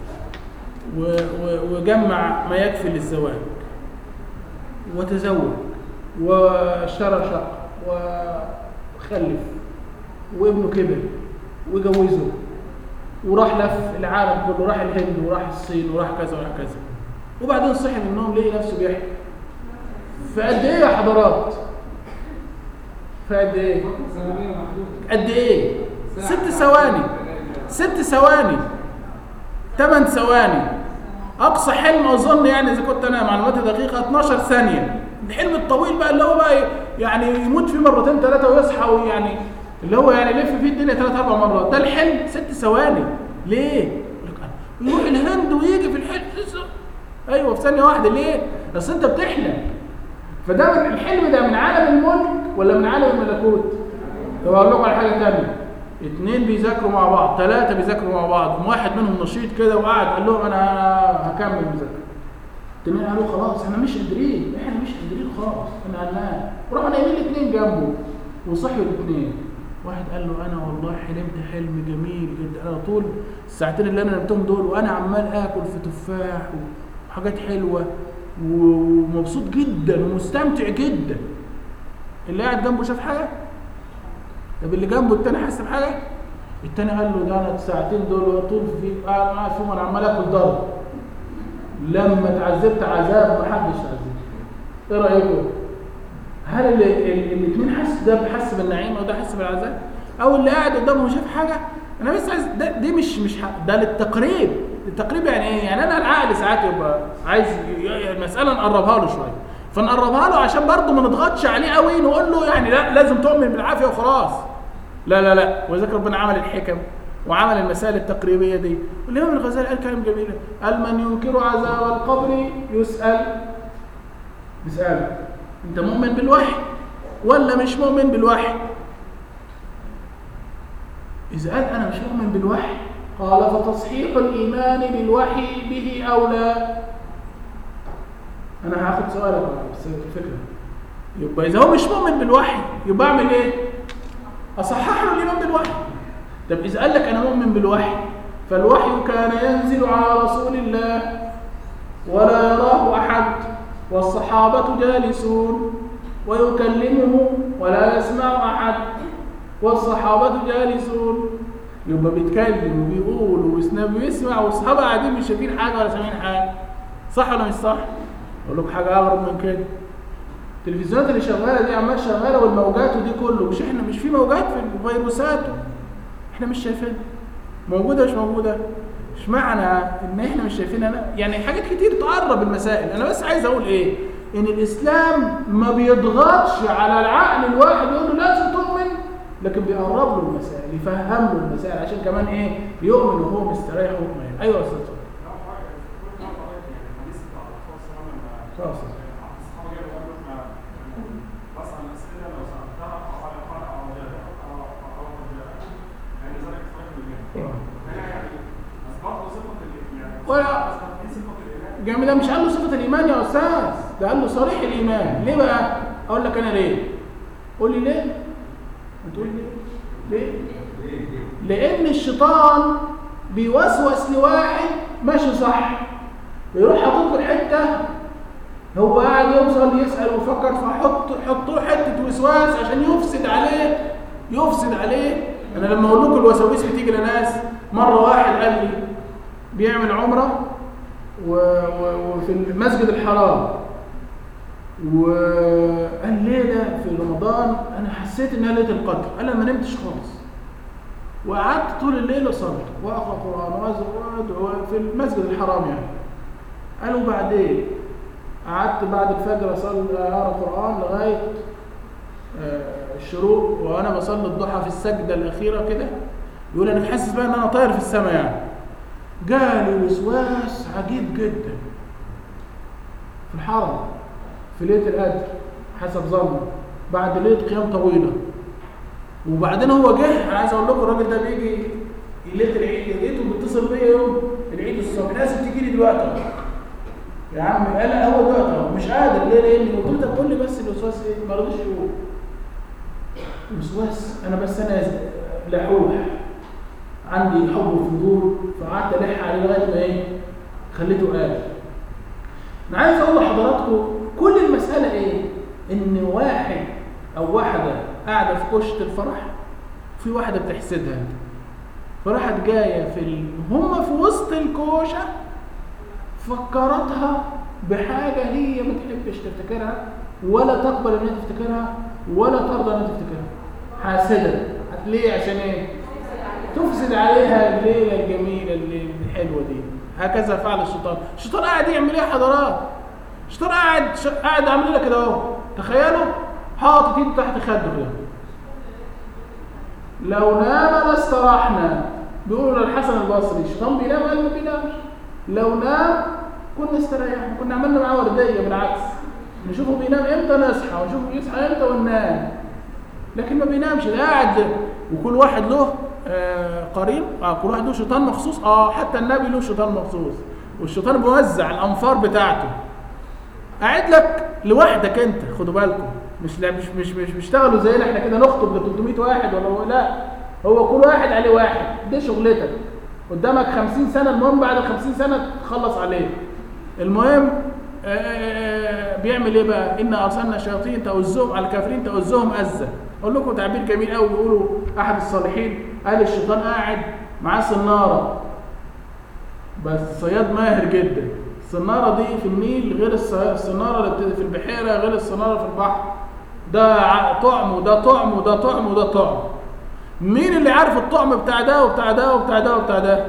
و- و- وجمع ما يكفي للزواج وتزوج واشترى شقة وخلف وابنه كبر وجوزه وراح لف العالم كله راح الهند وراح الصين وراح كذا وراح كذا وبعدين صحي من النوم لقي نفسه بيحكي في قد ايه يا حضرات؟ في قد ايه؟ سلبيه محدوده قد ايه؟ ست ثواني ست ثواني ثمان ثواني اقصى حلم اظن يعني اذا كنت انا معلوماتي دقيقه 12 ثانيه الحلم الطويل بقى اللي هو بقى يعني يموت فيه مرتين ثلاثه ويصحى ويعني اللي هو يعني يلف فيه الدنيا ثلاث اربع مرات ده الحلم ست ثواني ليه؟ يقول لك يروح الهند ويجي في الحلم ايوه في ثانيه واحده ليه؟ اصل انت بتحلم فده من الحلم ده من عالم الملك ولا من عالم الملكوت؟ طب اقول لكم على حاجه ثانيه اتنين بيذاكروا مع بعض ثلاثه بيذاكروا مع بعض قام واحد منهم نشيط كده وقعد قال لهم انا هكمل مذاكره التانيين قالوا خلاص احنا مش قادرين احنا مش قادرين خالص احنا هننام راحوا نايمين الاثنين جنبه وصحوا الاثنين واحد قال له انا والله حلمت حلم جميل جدا انا طول الساعتين اللي انا نمتهم دول وانا عمال اكل في تفاح وحاجات حلوه ومبسوط جدا ومستمتع جدا اللي قاعد جنبه شاف حاجه طب اللي جنبه التاني حس بحاجه التاني قال له ده انا الساعتين دول طول في قاعد معاه فيهم انا عمال اكل ضرب لما اتعذبت عذاب ما حدش عذبني ايه رايكم هل الاثنين حس ده حس بالنعيم او ده حس بالعذاب او اللي قاعد قدامه شاف حاجه انا بس عايز ده دي مش مش ح- ده للتقريب التقريب يعني ايه يعني انا العقل ساعات يبقى عايز ي- ي- المساله نقربها له شويه فنقربها له عشان برضه ما نضغطش عليه قوي نقول له يعني لا لازم تؤمن بالعافيه وخلاص لا لا لا وذكر ربنا عمل الحكم وعمل المسائل التقريبيه دي والامام الغزالي قال كلام جميل قال من ينكر عذاب القبر يسال يسال انت مؤمن بالوحي ولا مش مؤمن بالوحي اذا قال انا مش مؤمن بالوحي قال فتصحيح الايمان بالوحي به اولى انا هاخد سؤالك بس الفكره يبقى اذا هو مش مؤمن بالوحي يبقى اعمل ايه اصحح له الايمان بالوحي طب اذا قال لك انا مؤمن بالوحي فالوحي كان ينزل على رسول الله ولا يراه احد والصحابه جالسون ويكلمه ولا يسمع احد والصحابه جالسون يبقى بيتكلم وبيقول وبيسنا- وبيسمع والصحابه قاعدين مش شايفين حاجه ولا سامعين حاجه صح ولا مش صح؟ اقول لك حاجه اغرب من كده التلفزيونات اللي شغاله دي عمال شغاله والموجات ودي كله مش احنا مش في موجات في الفيروسات احنا مش شايفينها موجوده مش موجوده اشمعنى ان احنا مش شايفين انا يعني حاجات كتير تقرب المسائل انا بس عايز اقول ايه ان الاسلام ما بيضغطش على العقل الواحد يقول له لازم تؤمن لكن بيقرب له المسائل يفهم له المسائل عشان كمان ايه يؤمن وهو مستريح ومطمئن ايوه يا استاذ صالح. خلاص ولا جميل ده مش قال له صفة الإيمان يا أستاذ ده قال له صريح الإيمان ليه بقى؟ أقول لك أنا ليه؟ قول لي ليه؟ هتقول ليه؟ ليه؟ لأن الشيطان بيوسوس لواحد ماشي صح يروح حاطط له الحتة هو قاعد يوصل يسأل ويفكر فحط حط له حتة وسواس عشان يفسد عليه يفسد عليه أنا لما أقول لكم الوساوس بتيجي لناس مرة واحد قال لي بيعمل عمرة و... و... وفي المسجد الحرام وقال ليلة في رمضان أنا حسيت إنها ليلة القدر قال أنا ما نمتش خالص وقعدت طول الليل أصلي وأقرأ قرآن وأدعو في المسجد الحرام يعني قالوا بعدين قعدت بعد الفجر أصلي أقرأ قرآن لغاية آه، الشروق وأنا بصلي الضحى في السجدة الأخيرة كده يقول أنا حاسس بقى إن أنا طاير في السماء يعني جالي وسواس عجيب جدا في الحرم في ليله القدر حسب ظني بعد ليله قيام طويله وبعدين هو جه انا عايز اقول لكم الراجل ده بيجي ليله العيد لقيته بيتصل بيا يوم العيد الصبح لازم تيجي لي دلوقتي أهو. يا عم قال هو دلوقتي أهو. مش قادر ليه لان قلت له طب قول لي بس الوسواس ايه ما رضيش يقول وسواس انا بس انا لحوح عندي حب وفضول فقعدت الح عليه لغايه ما ايه خليته قال انا عايز اقول لحضراتكم كل المساله ايه ان واحد او واحده قاعده في كشت الفرح في واحده بتحسدها فراحت جايه في ال... هم في وسط الكوشه فكرتها بحاجه هي ما تحبش تفتكرها ولا تقبل ان هي تفتكرها ولا ترضى ان هي تفتكرها حاسده ليه عشان ايه تفسد عليها الليله الجميله الليله الحلوه دي هكذا فعل الشيطان الشيطان قاعد يعمل ايه يا حضرات الشيطان قاعد ش... قاعد عامل لك كده اهو تخيلوا حاطط ايده تحت خده كده لو نام لاستراحنا بيقولوا للحسن البصري الشيطان بينام قال ما بينامش لو نام كنا استريحنا كنا عملنا معاه ورديه بالعكس نشوفه بينام امتى نصحى ونشوفه يصحى امتى وننام لكن ما بينامش ده قاعد وكل واحد له آه قرين آه كل واحد له شيطان مخصوص اه حتى النبي له شيطان مخصوص والشيطان بيوزع الانفار بتاعته قاعد لك لوحدك انت خدوا بالكم مش لا مش مش مش بيشتغلوا زينا احنا كده نخطب ل 300 واحد ولا هو لا هو كل واحد عليه واحد دي شغلتك قدامك 50 سنه المهم بعد ال 50 سنه تخلص عليه المهم آه، آه، آه، بيعمل ايه بقى ان ارسلنا شياطين تؤزهم على الكافرين تؤزهم ازا اقول لكم تعبير جميل قوي بيقولوا احد الصالحين قال الشيطان قاعد معاه صناره بس صياد ماهر جدا الصناره دي في النيل غير الص- الصناره اللي بت- في البحيره غير الصناره في البحر ده ع- طعم وده طعم وده طعم وده طعم مين اللي عارف الطعم بتاع ده وبتاع ده وبتاع ده وبتاع ده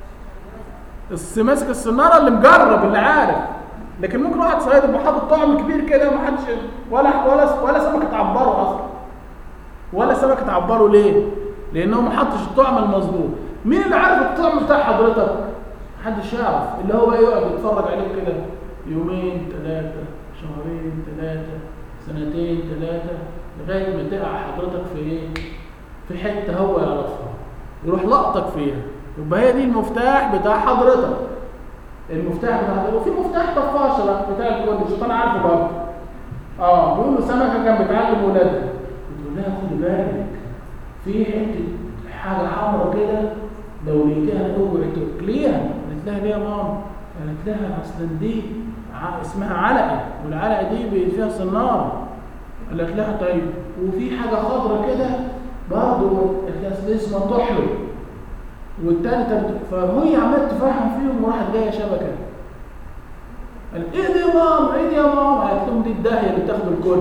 الس- ماسك الصناره اللي مجرب اللي عارف لكن ممكن واحد صياد يبقى حاطط طعم كبير كده ما حدش ولا ولا ولا سمكه تعبره اصلا ولا سمكه تعبره ليه؟ لانه ما حطش الطعم المظبوط مين اللي عارف الطعم بتاع حضرتك؟ محدش يعرف اللي هو بقى يقعد يتفرج عليه كده يومين ثلاثه شهرين ثلاثه سنتين ثلاثه لغايه ما تقع حضرتك في ايه؟ في حته هو يعرفها يروح لقطك فيها يبقى هي دي المفتاح بتاع حضرتك المفتاح بتاع حضرتك وفي مفتاح طفاشه بقى بتاع الكل الشيطان عارفه برضه اه بيقول له سمكه كان بتعلم ولادها بتقول لها خدي بالك في حته حاجه حمراء كده لو لقيتها اوعي تاكليها قالت لها ليه يا ماما؟ قالت لها اصلا دي ع- اسمها علقه والعلقه دي بي- فيها صناره قالت لها طيب وفي حاجه خضراء كده برضه قالت لها أصل اسمها طحلب والتالتة بت- فهي عمالة تفهم فيهم وراحت جاية شبكة قال ايه دي يا ماما ايه دي يا ماما قالت لهم دي الداهية اللي بتاخد الكل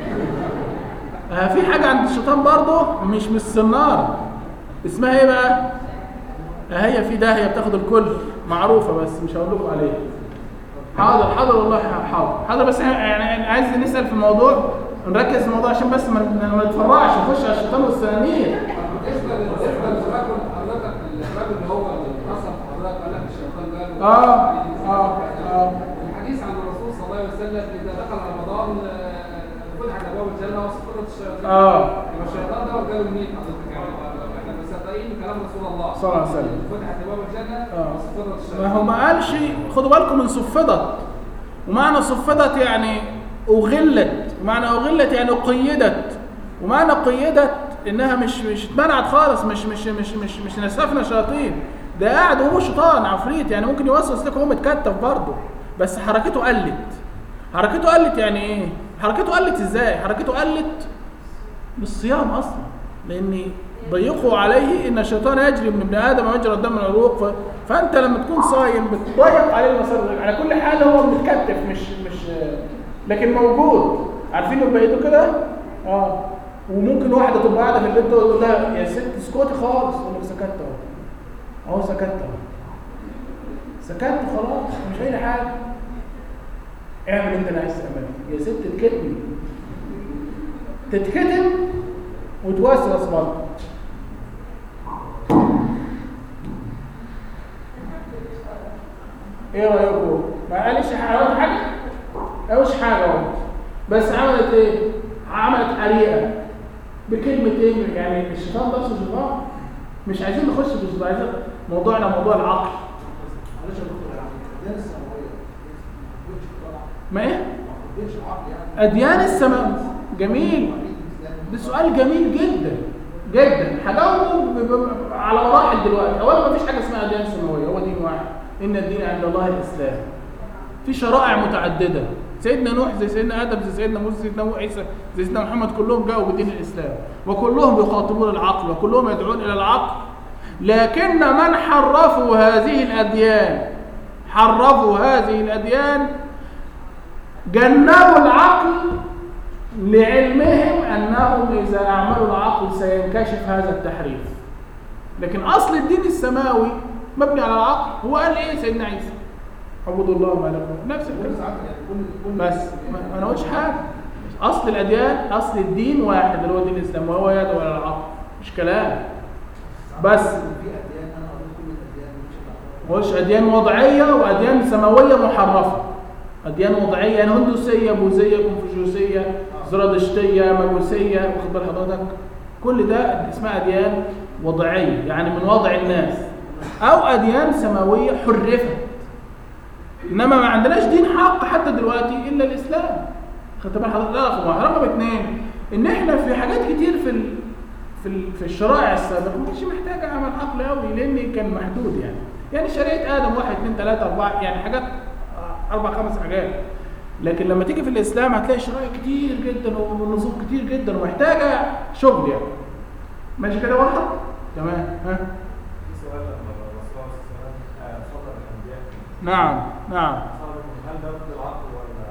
آه في حاجة عند الشيطان برضه مش من الصنارة اسمها ايه بقى هي في داهيه بتاخد الكل معروفه بس مش هقول لكم عليها حاضر حاضر والله حاضر حاضر بس إحنا يعني عايز نسال في الموضوع نركز في الموضوع عشان بس ما ما نتفرعش نخش على الشيطان والسنانير بالنسبه بالنسبه للرجل حضرتك الراجل اللي هو اللي اتصل حضرتك قال لك الشيطان قال له آه، آه، آه. الحديث عن الرسول صلى الله عليه وسلم اذا دخل رمضان آه، فتحت ابواب الجنه وصفرت الشياطين اه يبقى الشيطان ده قالوا مين حضرتك يعني احنا مصدقين كلام رسول الله صلى الله عليه وسلم. فتحت ابواب الجنه آه. وصفرت الشياطين ما هو ما قالش خدوا بالكم من صفدت ومعنى صفدت يعني أغلت ومعنى أغلت يعني قيدت ومعنى قيدت إنها مش مش اتمنعت خالص مش مش مش مش مش نسفنا شياطين ده قاعد وهو شيطان عفريت يعني ممكن يوسوس لك وهو متكتف برضه بس حركته قلت حركته قلت يعني ايه؟ حركته قلت ازاي؟ حركته قلت بالصيام اصلا لان ضيقوا عليه ان الشيطان يجري من ابن ادم ويجري الدم من العروق ف... فانت لما تكون صايم بتضيق عليه المسار على كل حال هو متكتف مش مش لكن موجود عارفين لو بقيته كده اه وممكن واحده تبقى قاعده في البيت تقول لها يا ست اسكتي خالص تقول لك سكت اهو اهو سكت اهو سكت خلاص مش اي حاجه اعمل انت اللي عايز تعمله يا ست تكتمي تتكتم وتوسوس برضه ايه رايكم ما قالش عملت حاجه قالش حاجه اهو بس عملت ايه عملت حريقه بكلمتين يعني الشيطان ده أصله شيطان مش عايزين نخش في الشيطان عايزين موضوعنا موضوع العقل معلش يا دكتور يعني الدين السماويه ما تقولش طبعا ما ايه ما تقولش عقل يعني اديان السماء جميل ده سؤال جميل جدا جدا هجاوبه ب- ب- على مراحل دلوقتي اولا ما فيش حاجه اسمها اديان سماويه هو دين واحد ان الدين عند الله الاسلام في شرائع متعدده سيدنا نوح زي سيدنا ادم زي سيدنا موسى زي سيدنا عيسى زي سيدنا محمد كلهم جاؤوا بدين الاسلام وكلهم يخاطبون العقل وكلهم يدعون الى العقل لكن من حرفوا هذه الاديان حرفوا هذه الاديان جنبوا العقل لعلمهم انهم اذا اعملوا العقل سينكشف هذا التحريف لكن اصل الدين السماوي مبني على العقل هو قال ايه سيدنا عيسى اعبدوا الله ما لكم نفس كل الكلام ساعات يعني كل كل بس ما انا قلتش حاجه اصل الاديان اصل الدين واحد اللي هو دين الاسلام وهو يدعو الى العقل مش كلام بس في اديان انا قريت كل الاديان مش العقل. ما قلتش اديان وضعيه واديان سماويه محرفه اديان وضعيه يعني هندوسيه بوذيه كونفوشيوسيه زرادشتيه مجوسيه واخد بال حضرتك كل ده اسمها اديان وضعيه يعني من وضع الناس او اديان سماويه حرفت انما ما عندناش دين حق حتى دلوقتي الا الاسلام خدت بال حضرتك ده رقم واحد رقم اثنين ان احنا في حاجات كتير في ال... في ال... في الشرائع السابقه ما كانتش محتاجه عمل عقل قوي لان كان محدود يعني يعني شريعه ادم واحد اثنين ثلاثه اربعه يعني حاجات آه، اربع خمس حاجات لكن لما تيجي في الاسلام هتلاقي شرائع كتير جدا ونظام كتير جدا ومحتاجه شغل يعني ماشي كده واضحه تمام ها في سؤال لما الرسول صلى الله عليه وسلم آه، صدر الانبياء نعم نعم صدر هل ده ضد العقل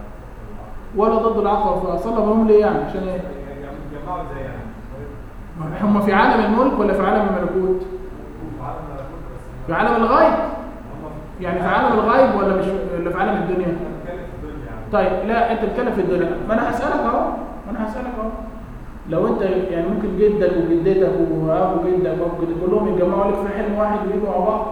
ولا ضد العقل؟ ولا ضد العقل صلبهم ليه يعني عشان ايه يعني جمعوا ازاي يعني؟ هم في عالم الملك ولا في عالم الملكوت في عالم الملكوت بس في عالم الغيب هم يعني في عالم الغيب ولا مش ولا في عالم الدنيا بنتكلم في الدنيا يعني طيب لا انت بتتكلم في الدنيا ما انا هسالك اهو ما انا هسالك اهو لو انت يعني ممكن جدك وجدتك وابو جدك وابو جدك كلهم يتجمعوا لك في حلم واحد ويجوا مع بعض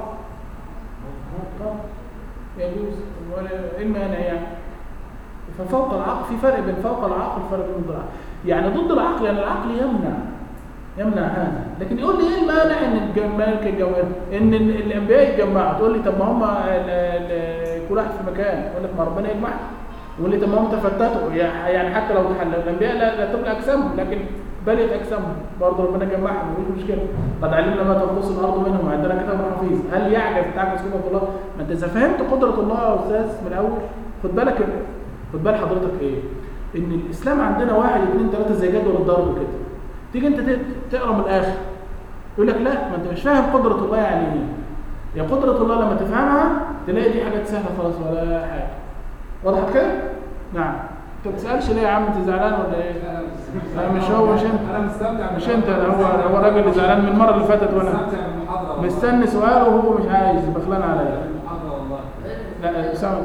طب يجوز ولا ايه المانع يعني ففوق العقل في فرق بين فوق العقل وفرق بين ضد العقل يعني ضد العقل يعني العقل يمنع يمنع هذا لكن يقول لي ايه المانع ان الجمال كجوال ان ال- الانبياء يتجمعوا تقول لي طب ما هم ال- ال- كل واحد في مكان يقول لك ما ربنا يجمعهم يقول لي طب ما هم تفتتوا يع- يعني حتى لو تحللوا الانبياء لا لا تبلى اجسامهم لكن بلت اجسامهم برضه ربنا جمعهم مفيش مشكله قد علمنا ما تنقص الارض منهم وعندنا كتاب حفيظ هل يعجز تعجز قدره الله ما انت اذا فهمت قدره الله يا استاذ من الاول خد بالك خد بال حضرتك ايه ان الاسلام عندنا واحد اثنين ثلاثه زي جدول الضرب كده تيجي انت ت- تقرا من الاخر يقول لك لا ما انت مش فاهم قدره الله يعني ايه يا قدره الله لما تفهمها تلاقي دي حاجات سهله خلاص ولا حاجه وضحت كده نعم انت ما بتسالش ليه يا عم انت زعلان ولا ايه لا مش هو مش انت انا مستمتع مش انت ده هو هو الراجل اللي زعلان من المره اللي فاتت وانا مستمتع بالمحاضره والله. مستني سؤال وهو مش عايز بخلان عليا المحاضرة والله لا اسامه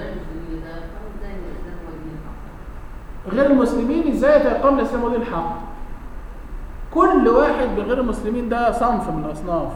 غير المسلمين ازاي يتيقن الاسلام ودين الحق كل واحد بغير المسلمين ده صنف من الاصناف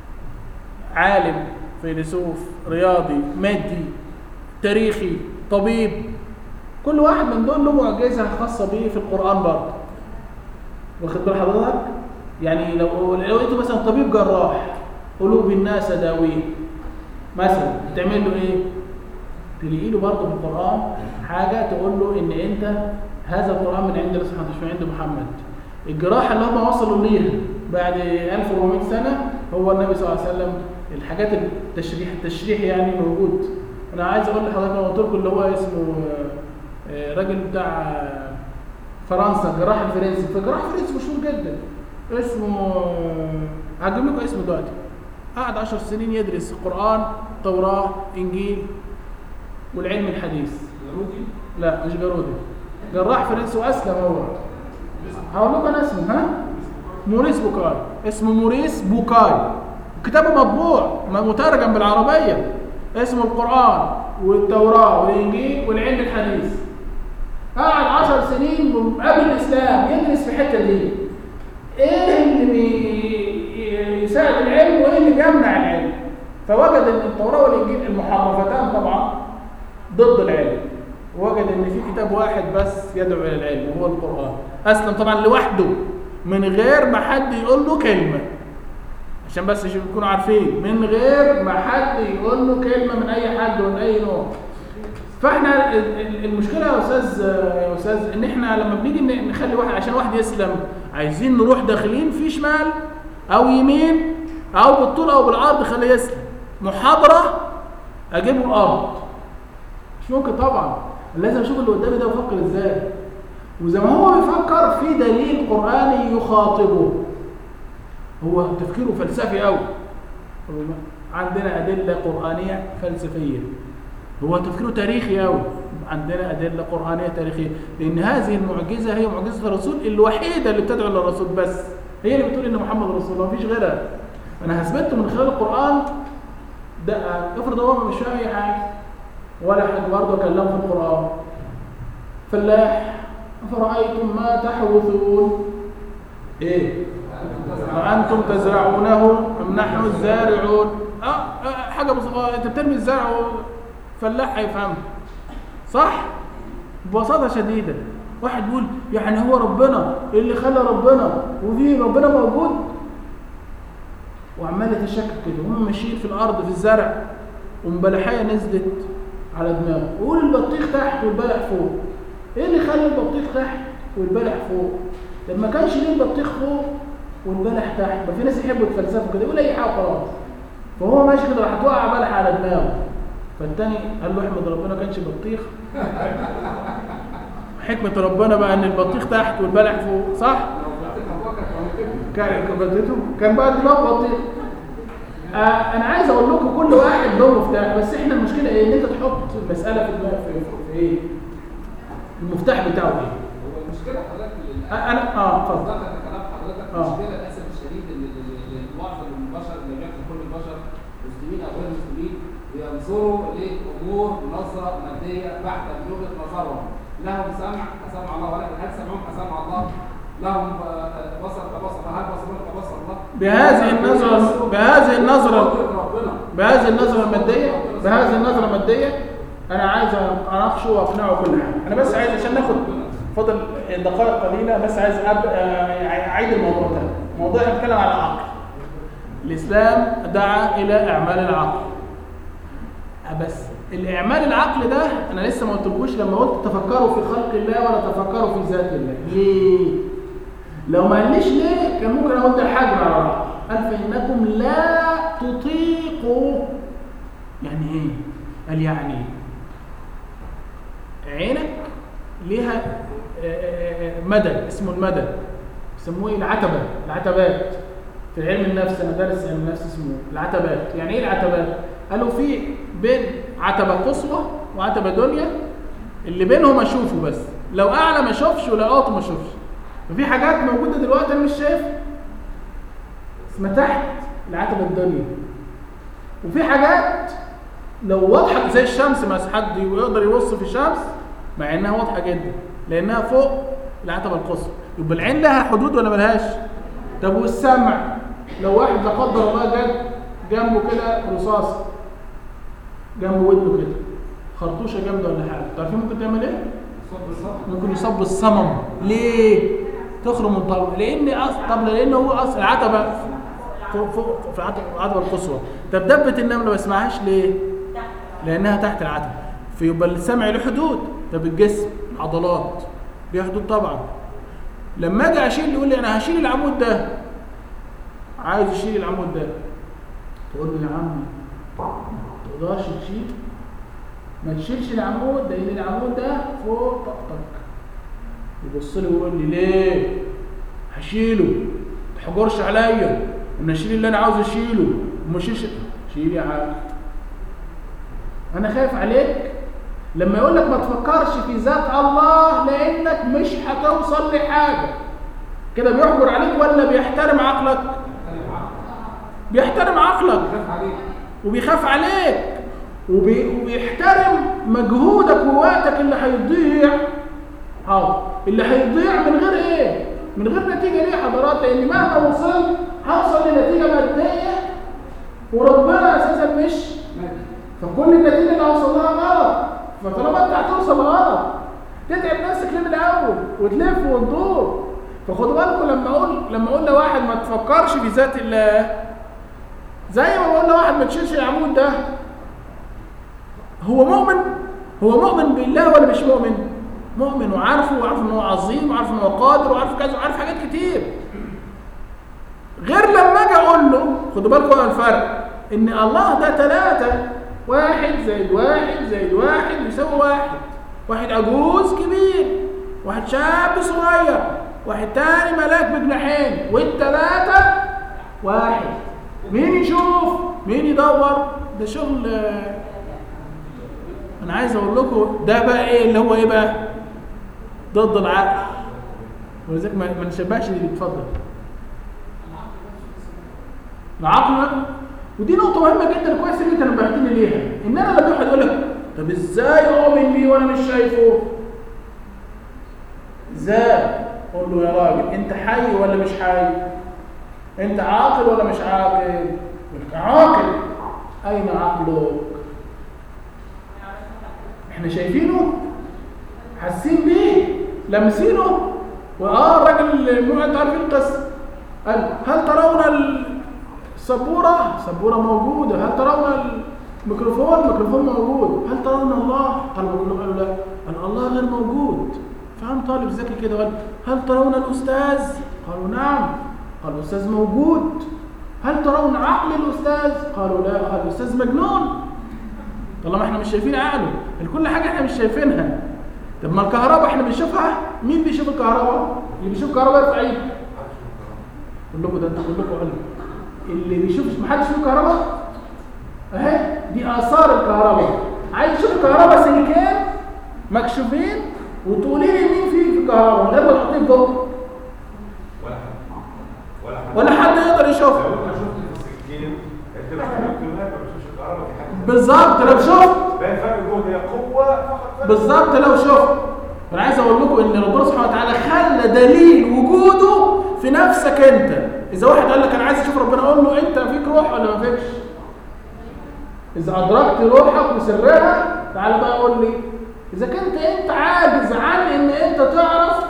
عالم فيلسوف رياضي مادي تاريخي طبيب كل واحد من دول له معجزه خاصه بيه في القران برضه واخد بال حضرتك يعني لو لو انتوا مثلا طبيب جراح قلوب الناس داويه مثلا تعمل له ايه تلاقي له برضه في القرآن حاجة تقول له إن أنت هذا القرآن من عند الله سبحانه مش من عند محمد الجراحة اللي هم وصلوا ليها بعد 1400 سنة هو النبي صلى الله عليه وسلم الحاجات التشريح التشريح يعني موجود أنا عايز أقول لحضرتك أنا قلت لكم اللي هو اسمه آه، آه، راجل بتاع آه، فرنسا الجراح الفرنسي فجراح فرنسي مشهور جدا اسمه آه، هجيب لكم اسمه دلوقتي قعد 10 سنين يدرس قرآن توراة إنجيل والعلم الحديث يهودي لا مش جارودي جراح فرنسي واسلم هو هقول لكم انا اسمه ها موريس بوكاي اسمه موريس بوكاي كتابه مطبوع م- مترجم بالعربيه اسمه القران والتوراه والانجيل والعلم الحديث قعد عشر سنين قبل الاسلام يدرس في الحته دي ايه اللي بي- يساعد العلم وايه اللي بيمنع العلم فوجد ان التوراه والانجيل المحرفتان طبعا ضد العلم وجد ان في كتاب واحد بس يدعو الى العلم وهو القران اسلم طبعا لوحده من غير ما حد يقول له كلمه عشان بس عشان تكونوا عارفين من غير ما حد يقول له كلمه من اي حد ومن اي نوع فاحنا ال- ال- المشكله يا استاذ يا استاذ ان احنا لما بنيجي ن- نخلي واحد عشان واحد يسلم عايزين نروح داخلين في شمال او يمين او بالطول او بالعرض خليه يسلم محاضره اجيبه الارض مش ممكن طبعا لازم اشوف اللي قدامي ده بيفكر ازاي وزي ما هو بيفكر في دليل قراني يخاطبه هو تفكيره فلسفي قوي عندنا ادله قرانيه فلسفيه هو تفكيره تاريخي قوي عندنا ادله قرانيه تاريخيه لان هذه المعجزه هي معجزه الرسول الوحيده اللي بتدعو للرسول بس هي اللي بتقول ان محمد رسول الله مفيش غيرها انا هثبته من خلال القران ده افرض هو مش فاهم اي حاجه ولا حد برضه كلمه في القرآن فلاح أفرأيتم ما تحوثون إيه أأنتم تزرعونه أم نحن الزارعون أه أه حاجة بسيطة أنت بترمي الزرع و- فلاح هيفهم صح ببساطة شديدة واحد يقول يعني هو ربنا اللي خلى ربنا وفي ربنا موجود وعمال يتشكك كده هم ماشيين في الارض في الزرع ومبلحيه نزلت على دماغه ويقول البطيخ تحت والبلح فوق ايه اللي خلى البطيخ تحت والبلح فوق طب ما كانش ليه البطيخ فوق والبلح تحت ما في ناس يحبوا يتفلسفوا كده يقول اي حاجه خلاص فهو ماشي كده راح توقع بلح على دماغه فالتاني قال له احمد ربنا كانش بطيخ حكمة ربنا بقى ان البطيخ تحت والبلح فوق صح؟ لو بطيخ ابوك كان كان كان بديته كان بقى دماغ بطيخ آه انا عايز اقول لكم كل واحد له مفتاح بس احنا المشكله ايه ان انت تحط المساله في دماغ في, في, في ايه المفتاح بتاعه ايه هو المشكله حضرتك ال- آه انا اه اتفضل صدقت كلام حضرتك آه. المشكله للاسف الشديد ان ال- ال- ال- معظم البشر اللي بيحكي كل البشر مسلمين او غير مسلمين بينظروا لامور نظره ماديه بحته من وجهه نظرهم لهم سمع كسمع الله ولكن هل سمعهم كسمع الله؟ لهم آه، بصر كبصر هل بصرهم كبصر الله؟ بهذه النظرة بهذه النظرة قدرة ربنا بهذه النظرة المادية بهذه النظرة المادية أنا عايز أناقشه وأقنعه كل حاجة أنا بس عايز عشان ناخد فضل دقائق قليلة بس عايز أب... آه، أعيد الموضوع تاني الموضوع احنا بنتكلم على العقل الإسلام دعا إلى إعمال العقل آه، بس الإعمال العقل ده أنا لسه ما قلتلكوش لما قلت تفكروا في خلق الله ولا تفكروا في ذات الله ليه؟ لو ما قاليش ليه كان ممكن اقول ده حجم على العقل قال فانكم لا تطيقوا يعني ايه قال يعني عينك ليها آه، آه، آه، مدى اسمه المدى يسموه ايه العتبه العتبات في علم النفس انا دارس علم النفس اسمه العتبات يعني ايه العتبات قالوا في بين عتبه قصوى وعتبه دنيا اللي بينهم اشوفه بس لو اعلى ما اشوفش ولو اوطى ما اشوفش ففي حاجات موجوده دلوقتي انا مش شايفها اسمها تحت العتبه الدنيا وفي حاجات لو واضحه زي الشمس مثلا حد يقدر يبص في الشمس مع انها واضحه جدا لانها فوق العتبه القصوى يبقى العين لها حدود ولا ملهاش طب والسمع لو واحد لا قدر الله جاب جنبه كده رصاص جنب ودنه كده خرطوشه جامده ولا حاجه تعرفين ممكن تعمل ايه صب الصب ممكن يصاب بالصمم ليه تخرم الطلق لان أص... طب لان هو اصل العتبه فوق فوق في العتبه العتبة القصوى طب دبه النمله ما اسمعهاش ليه لانها تحت العتبه فيبقى السمع له حدود طب الجسم العضلات ليها حدود طبعا لما اجي اشيل يقول لي انا هشيل العمود ده عايز يشيل العمود ده تقول له يا عمي ما تقدرش تشيل ما تشيلش العمود لان العمود ده فوق طاقتك يبص لي ويقول لي ليه هشيله ما تحجرش عليا ان اشيل اللي انا عاوز اشيله وما اشيلش شيل يا عم انا خايف عليك لما يقول لك ما تفكرش في ذات الله لانك مش هتوصل لحاجه كده بيحجر عليك ولا بيحترم عقلك بيحترم عقلك خاف عليك وبيخاف عليك وبي... وبيحترم مجهودك ووقتك اللي هيضيع حاضر اللي هيضيع من غير ايه من غير نتيجه ليه يا حضرات لان مهما وصلت هوصل لنتيجه ماديه وربنا اساسا مش ماشي فكل النتيجه اللي هوصل لها غلط فطالما انت هتوصل غلط تتعب نفسك ليه من الاول وتلف وتدور فخدوا بالكم لما اقول لما اقول لواحد ما تفكرش في ذات الله زي ما بقول لواحد ما تشيلش العمود ده هو مؤمن هو مؤمن بالله ولا مش مؤمن مؤمن وعارفه وعارف ان هو عظيم وعارف ان هو قادر وعارف كذا وعارف حاجات كتير غير لما اجي اقول له خدوا بالكم على الفرق ان الله ده ثلاثة واحد زائد واحد زائد واحد يساوي واحد واحد عجوز كبير واحد شاب صغير واحد تاني ملاك بجناحين والتلاتة واحد مين يشوف مين يدور ده شغل آه، انا عايز اقول لكم ده بقى ايه اللي هو ايه بقى ضد العقل ولذلك ما ما نشبهش اللي بيتفضل العقل ودي نقطة مهمة جدا كويس ان انت نبهتني ليها ان انا لما واحد يقول لك طب ازاي اؤمن بيه وانا مش شايفه؟ ازاي؟ قول له يا راجل انت حي ولا مش حي؟ انت عاقل ولا مش عاقل؟ يقول لك عاقل اين عقلك؟ احنا شايفينه حاسين بيه لامسينه واه الراجل مو انت عارفين القصه قال هل ترون السبوره سبوره موجوده هل ترون الميكروفون الميكروفون موجود هل ترون الله قالوا كلهم قالوا لا قال الله غير موجود فهم طالب ذكي كده قال هل ترون الاستاذ قالوا نعم قال الاستاذ موجود هل ترون عقل الاستاذ قالوا لا قال الاستاذ مجنون طالما احنا مش شايفين عقله كل حاجه احنا مش شايفينها طب ما الكهرباء احنا بنشوفها مين بيشوف الكهرباء اللي بيشوف الكهرباء يرفع ايده كلكم ده انتوا كلكم علم اللي بيشوف ما حدش يشوف الكهرباء اهي دي اثار الكهرباء عايز تشوف الكهرباء سلكين مكشوفين وتقولي لي مين فيه في الكهرباء من غير ما تحطيه في بقك ولا حد ولا حد ولا حد يقدر يشوفها لو انت شفت السكين انت مش ممكن هناك ما بتشوفش الكهرباء في حاجه بالظبط لو شفت باقي فرق الجهد هي قوه فقط بالظبط لو شفت انا عايز اقول لكم ان ربنا سبحانه وتعالى خلى دليل وجوده في نفسك انت اذا واحد قال لك انا عايز اشوف ربنا اقول له انت فيك روح ولا ما فيكش اذا ادركت روحك وسرها تعال بقى قول لي اذا كنت انت عاجز عن ان انت تعرف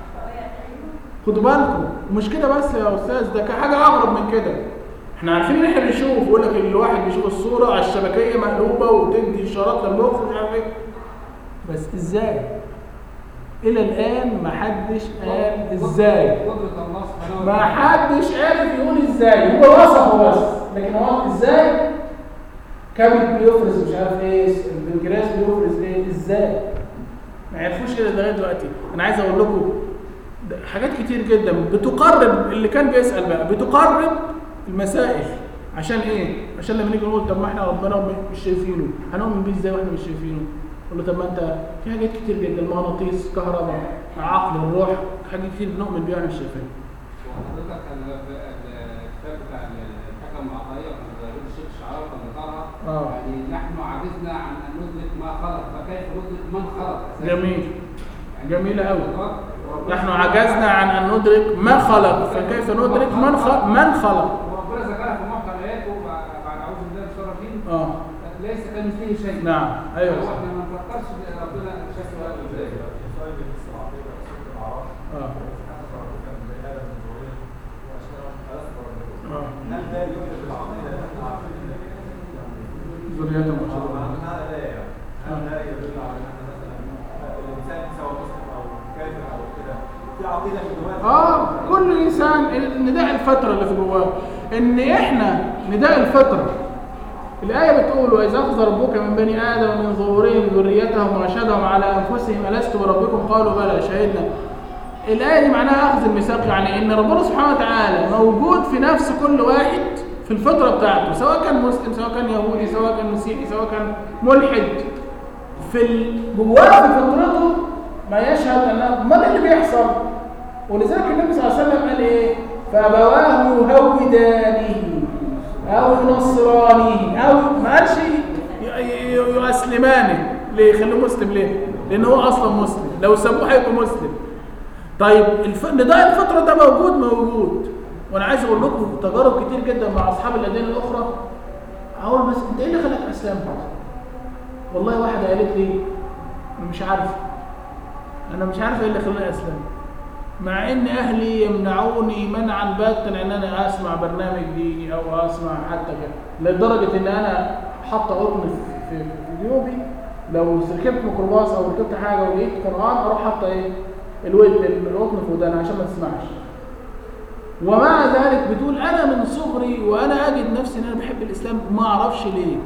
خدوا بالكم مش كده بس يا استاذ ده حاجه اغرب من كده احنا عارفين ان احنا بنشوف يقول لك الواحد بيشوف الصوره على الشبكيه مقلوبه وتدي اشارات للمخ ومش عارف ايه بس ازاي الى الان ما حدش قال ازاي قدرة الله سبحانه ما وتعالى حدش عارف يقول ازاي هو وصفه بس لكن هو ازاي كبد بيفرز مش عارف ايه البنكرياس بيفرز ايه ازاي ما عرفوش كده لغايه دلوقتي انا عايز اقول لكم ده حاجات كتير جدا بتقرب اللي كان بيسال بقى بتقرب المسائل عشان ايه عشان لما نيجي نقول طب ما احنا ربنا مش شايفينه هنؤمن بيه ازاي واحنا مش شايفينه نقول له طب ما انت في حاجات كتير جدا المغناطيس كهرباء عقل الروح حاجات كتير بنؤمن بيها واحنا مش شايفينها وحضرتك ال- ال- الكتاب بتاع الحكم العطائيه وكان الشيخ الشعراوي كان ذكرها آه. يعني نحن عجزنا عن ان ندرك ما خلق فكيف ندرك من خلق أساساً؟ جميل جميلة أوي وربنا- نحن عجزنا عن أن ندرك ما خلق فكيف ندرك من خلق من خلق وربنا ذكرها في محكم اياته بعد بعد اعوذ بالله من الشيطان الرجيم آه ليس كمثله شيء نعم أيوه هو صح. احنا ما نفكرش في ربنا شكله ولا ازاي سؤال لسه العقيدة في سورة الأعراف آه حدث ربك من بني آدم من ذرية وأشهرهم أسفر منكم آه هل ده يوجد في العقيدة اللي احنا عارفين ذرية مبشرة هذا لا يعني هل لا يدل على ان احنا مثلا الانسان سواء مسلم او كافر او كده في عقيده في جواه اه كل انسان نداء الفتره اللي في جواه ان احنا نداء الفتره الآية بتقول وإذا أخذ ربك من بني آدم من ظهورهم ذريتهم وأشهدهم على أنفسهم ألست بربكم قالوا بلى شهدنا الآية دي معناها أخذ الميثاق يعني إن ربنا سبحانه وتعالى موجود في نفس كل واحد في الفطرة بتاعته سواء كان مسلم سواء كان يهودي سواء كان مسيحي سواء كان ملحد في ال- جواه في فطرته ما يشهد أن أمال إيه اللي بيحصل ولذلك النبي صلى الله عليه وسلم قال إيه فأبواه يهودانه أو ينصرانه أو ما قالش ي- ي- ي- يسلمانه ليه يخلوه مسلم ليه لأن هو أصلا مسلم لو سابوه هيبقى مسلم طيب الف... نداء الفطرة ده موجود موجود وانا عايز اقول لكم تجارب كتير جدا مع اصحاب الاديان الاخرى اقول بس انت ايه اللي خلاك اسلمت والله واحده قالت لي أنا مش عارف انا مش عارف ايه اللي خلاني اسلم مع ان اهلي يمنعوني منعا باتا ان انا اسمع برنامج ديني او اسمع حتى كده لدرجه ان انا حاطه قطن في, في, في جيوبي لو ركبت ميكروباص او ركبت حاجه ولقيت قران اروح حاطه ايه الود القطن في ودانها عشان ما تسمعش ومع ذلك بتقول انا من صغري وانا اجد نفسي ان انا بحب الاسلام ما اعرفش ليه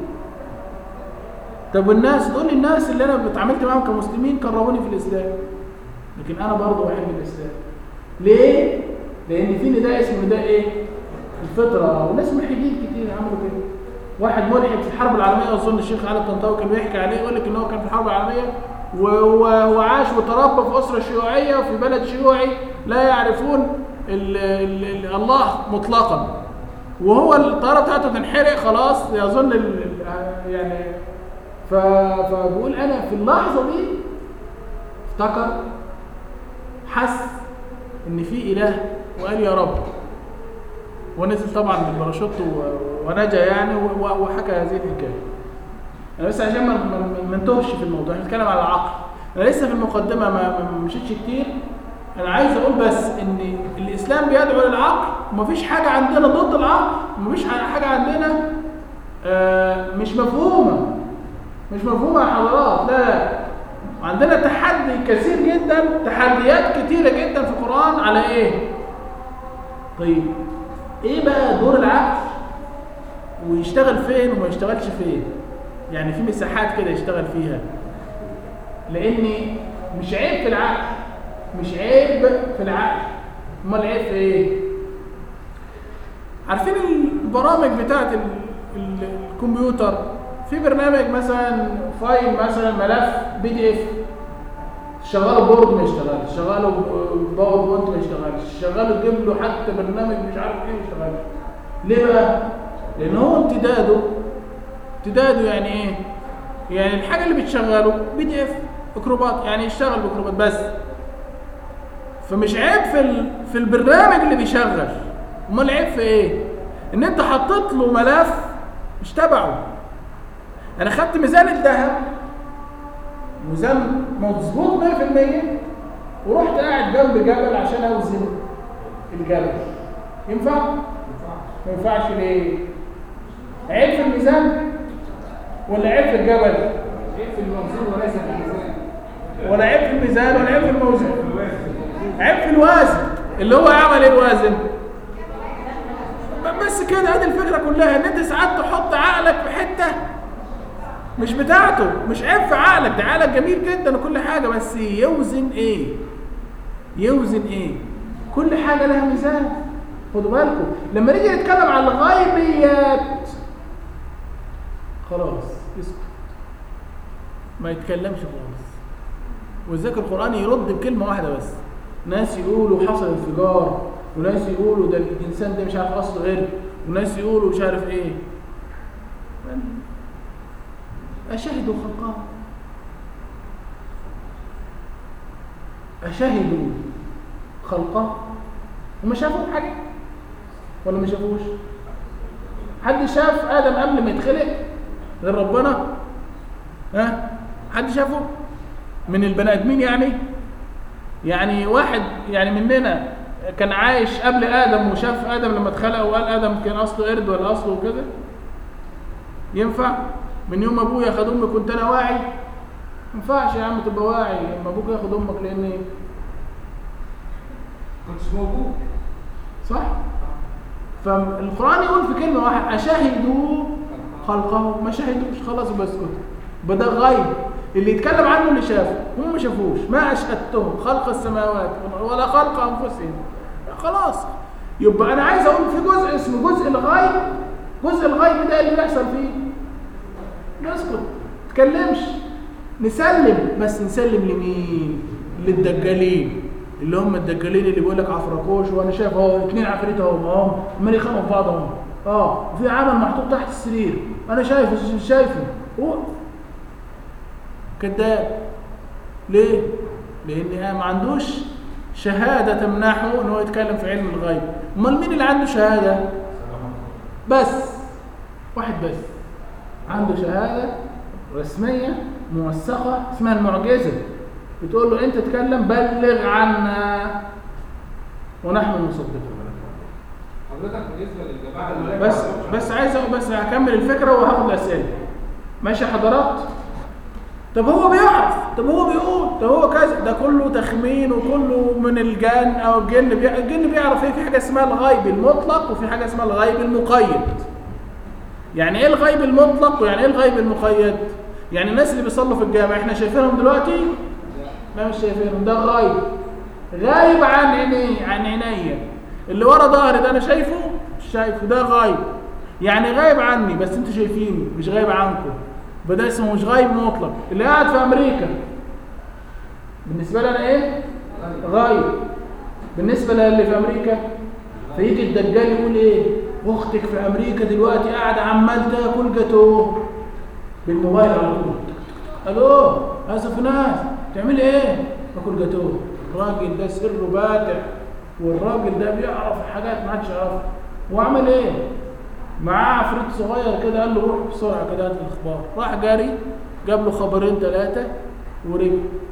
طب والناس تقول لي الناس اللي انا اتعاملت معاهم كمسلمين كرهوني في الاسلام لكن انا برضه بحب الاسلام ليه لان في نداء اسمه نداء ايه الفطره وناس ملحدين كتير عملوا كده واحد ملحد في الحرب العالميه اظن الشيخ علي الطنطاوي كان بيحكي عليه يقول لك ان هو كان في الحرب العالميه و- و- وعاش وتربى في اسره شيوعيه في بلد شيوعي لا يعرفون ال ال ال الله مطلقا وهو الطياره بتاعته تنحرق خلاص يظن ال ال- يعني ف- فبقول انا في اللحظه دي افتكر حس ان في اله وقال يا رب ونزل طبعا بالباراشوت و- ونجا يعني و- و- وحكى هذه الحكايه انا بس عشان ما ما- ما نتوهش في الموضوع احنا بنتكلم على العقل انا لسه في المقدمه ما ما مشيتش كتير انا عايز اقول بس ان الاسلام بيدعو للعقل ومفيش حاجه عندنا ضد العقل ومفيش حاجه عندنا آه، مش مفهومه مش مفهومه يا حضرات لا لا عندنا تحدي كثير جدا تحديات كتيره جدا في القران على ايه طيب ايه بقى دور العقل ويشتغل فين وما يشتغلش فين يعني في مساحات كده يشتغل فيها لان مش عيب في العقل مش عيب في العقل امال العيب في ايه عارفين البرامج بتاعت ال- ال- الكمبيوتر في برنامج مثلا فايل مثلا ملف بي دي اف شغاله بورد ما يشتغلش شغاله باور بوينت ما يشتغلش شغاله تجيب له حتى برنامج مش عارف ايه ما يشتغلش ليه بقى لان هو امتداده امتداده يعني ايه يعني الحاجه اللي بتشغله بي دي اف اكروبات يعني يشتغل باكروبات بس فمش عيب في ال... في البرنامج اللي بيشغل امال العيب في ايه ان انت حطيت له ملف مش تبعه انا خدت ميزان الذهب ميزان مظبوط 100% ورحت قاعد جنب جبل عشان اوزن الجبل ينفع ما ينفعش ليه عيب في الميزان ولا عيب في الجبل عيب في الموزون وليس في الميزان ولا عيب في الميزان ولا عيب في الموزون عيب في الوازن اللي هو يعمل ايه الوازن بس كده ادي الفكره كلها ان انت ساعات تحط عقلك في حته مش بتاعته مش عيب في عقلك ده عقلك جميل جدا وكل حاجه بس يوزن ايه يوزن ايه كل حاجه لها ميزان خدوا بالكم لما نيجي نتكلم عن الغيبيات خلاص اسكت ما يتكلمش خالص ولذلك القرآن يرد بكلمة واحدة بس ناس يقولوا حصل انفجار وناس يقولوا ده الانسان ده مش عارف اصله قرد وناس يقولوا مش عارف ايه اشهدوا خلقهم اشهدوا خلقه هم شافوا حاجه ولا ما شافوش حد شاف ادم قبل ما يتخلق غير ربنا ها حد شافه من البني ادمين يعني يعني واحد يعني مننا كان عايش قبل ادم وشاف ادم لما اتخلق وقال ادم كان اصله قرد ولا اصله كده ينفع من يوم ابويا خد امي كنت انا واعي ما ينفعش يا عم تبقى واعي لما ابوك ياخد امك لان كنتش موجود صح فالقران يقول في كلمه واحده اشهدوا خلقه ما شهدوش خلاص يبقى اسكتوا يبقى ده غيب اللي يتكلم عنه اللي شافه هم ما شافوش ما اشهدتهم خلق السماوات ولا خلق انفسهم خلاص يبقى انا عايز اقول في جزء اسمه جزء الغيب جزء الغيب ده اللي بيحصل فيه نسكت ما تتكلمش نسلم بس نسلم لمين للدجالين اللي هم الدجالين اللي بيقول لك عفركوش وانا شايف اهو اتنين عفاريت اهو اهو عمال يخانقوا في بعض اهو اه وفي عمل محطوط تحت السرير انا شايفه مش شايفه هو كذاب ليه؟ لان ما عندوش شهاده تمنحه ان هو يتكلم في علم الغيب امال مين اللي عنده شهاده بس واحد بس عنده شهاده رسميه موثقه اسمها المعجزه بتقول له انت تتكلم بلغ عنا ونحن نصدقك حضرتك بالنسبه للجماعه بس بس عايز أقول- بس هكمل الفكره وهاخد الاسئله ماشي يا حضرات طب هو بيعرف طب هو بيقول طب هو كذا ده كله تخمين وكله من الجن او الجن بي... الجن بيعرف ايه في حاجه اسمها الغيب المطلق وفي حاجه اسمها الغيب المقيد يعني ايه الغيب المطلق ويعني ايه الغيب المقيد يعني الناس اللي بيصلوا في الجامع احنا شايفينهم دلوقتي لا مش شايفينهم ده غايب غايب عن عيني عن عينيا اللي ورا ظهري ده انا شايفه مش شايفه ده غايب يعني غايب عني بس انتوا شايفيني مش غايب عنكم فده اسمه مش غايب مطلق اللي قاعد في امريكا بالنسبه لي انا ايه غايب بالنسبه للي في امريكا فيجي الدجال يقول ايه اختك في امريكا دلوقتي قاعده عمال تاكل جاتوه بالموبايل على طول الو اسف ناس تعملي ايه باكل جاتوه الراجل ده سره باتع والراجل ده بيعرف حاجات ما حدش يعرفها وعمل ايه معاه عفريت صغير كده قال له روح بسرعه كده هات الاخبار راح جاري جاب له خبرين ثلاثه ورجع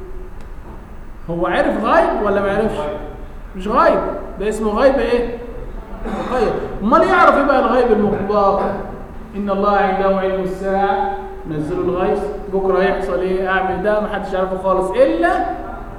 هو عرف غايب ولا ما عرفش مش غايب ده اسمه غايب ايه مقيد امال يعرف ايه بقى الغيب المطلق ان الله عنده علم الساعه نزلوا الغيث بكره هيحصل ايه اعمل ده ما حدش يعرفه خالص الا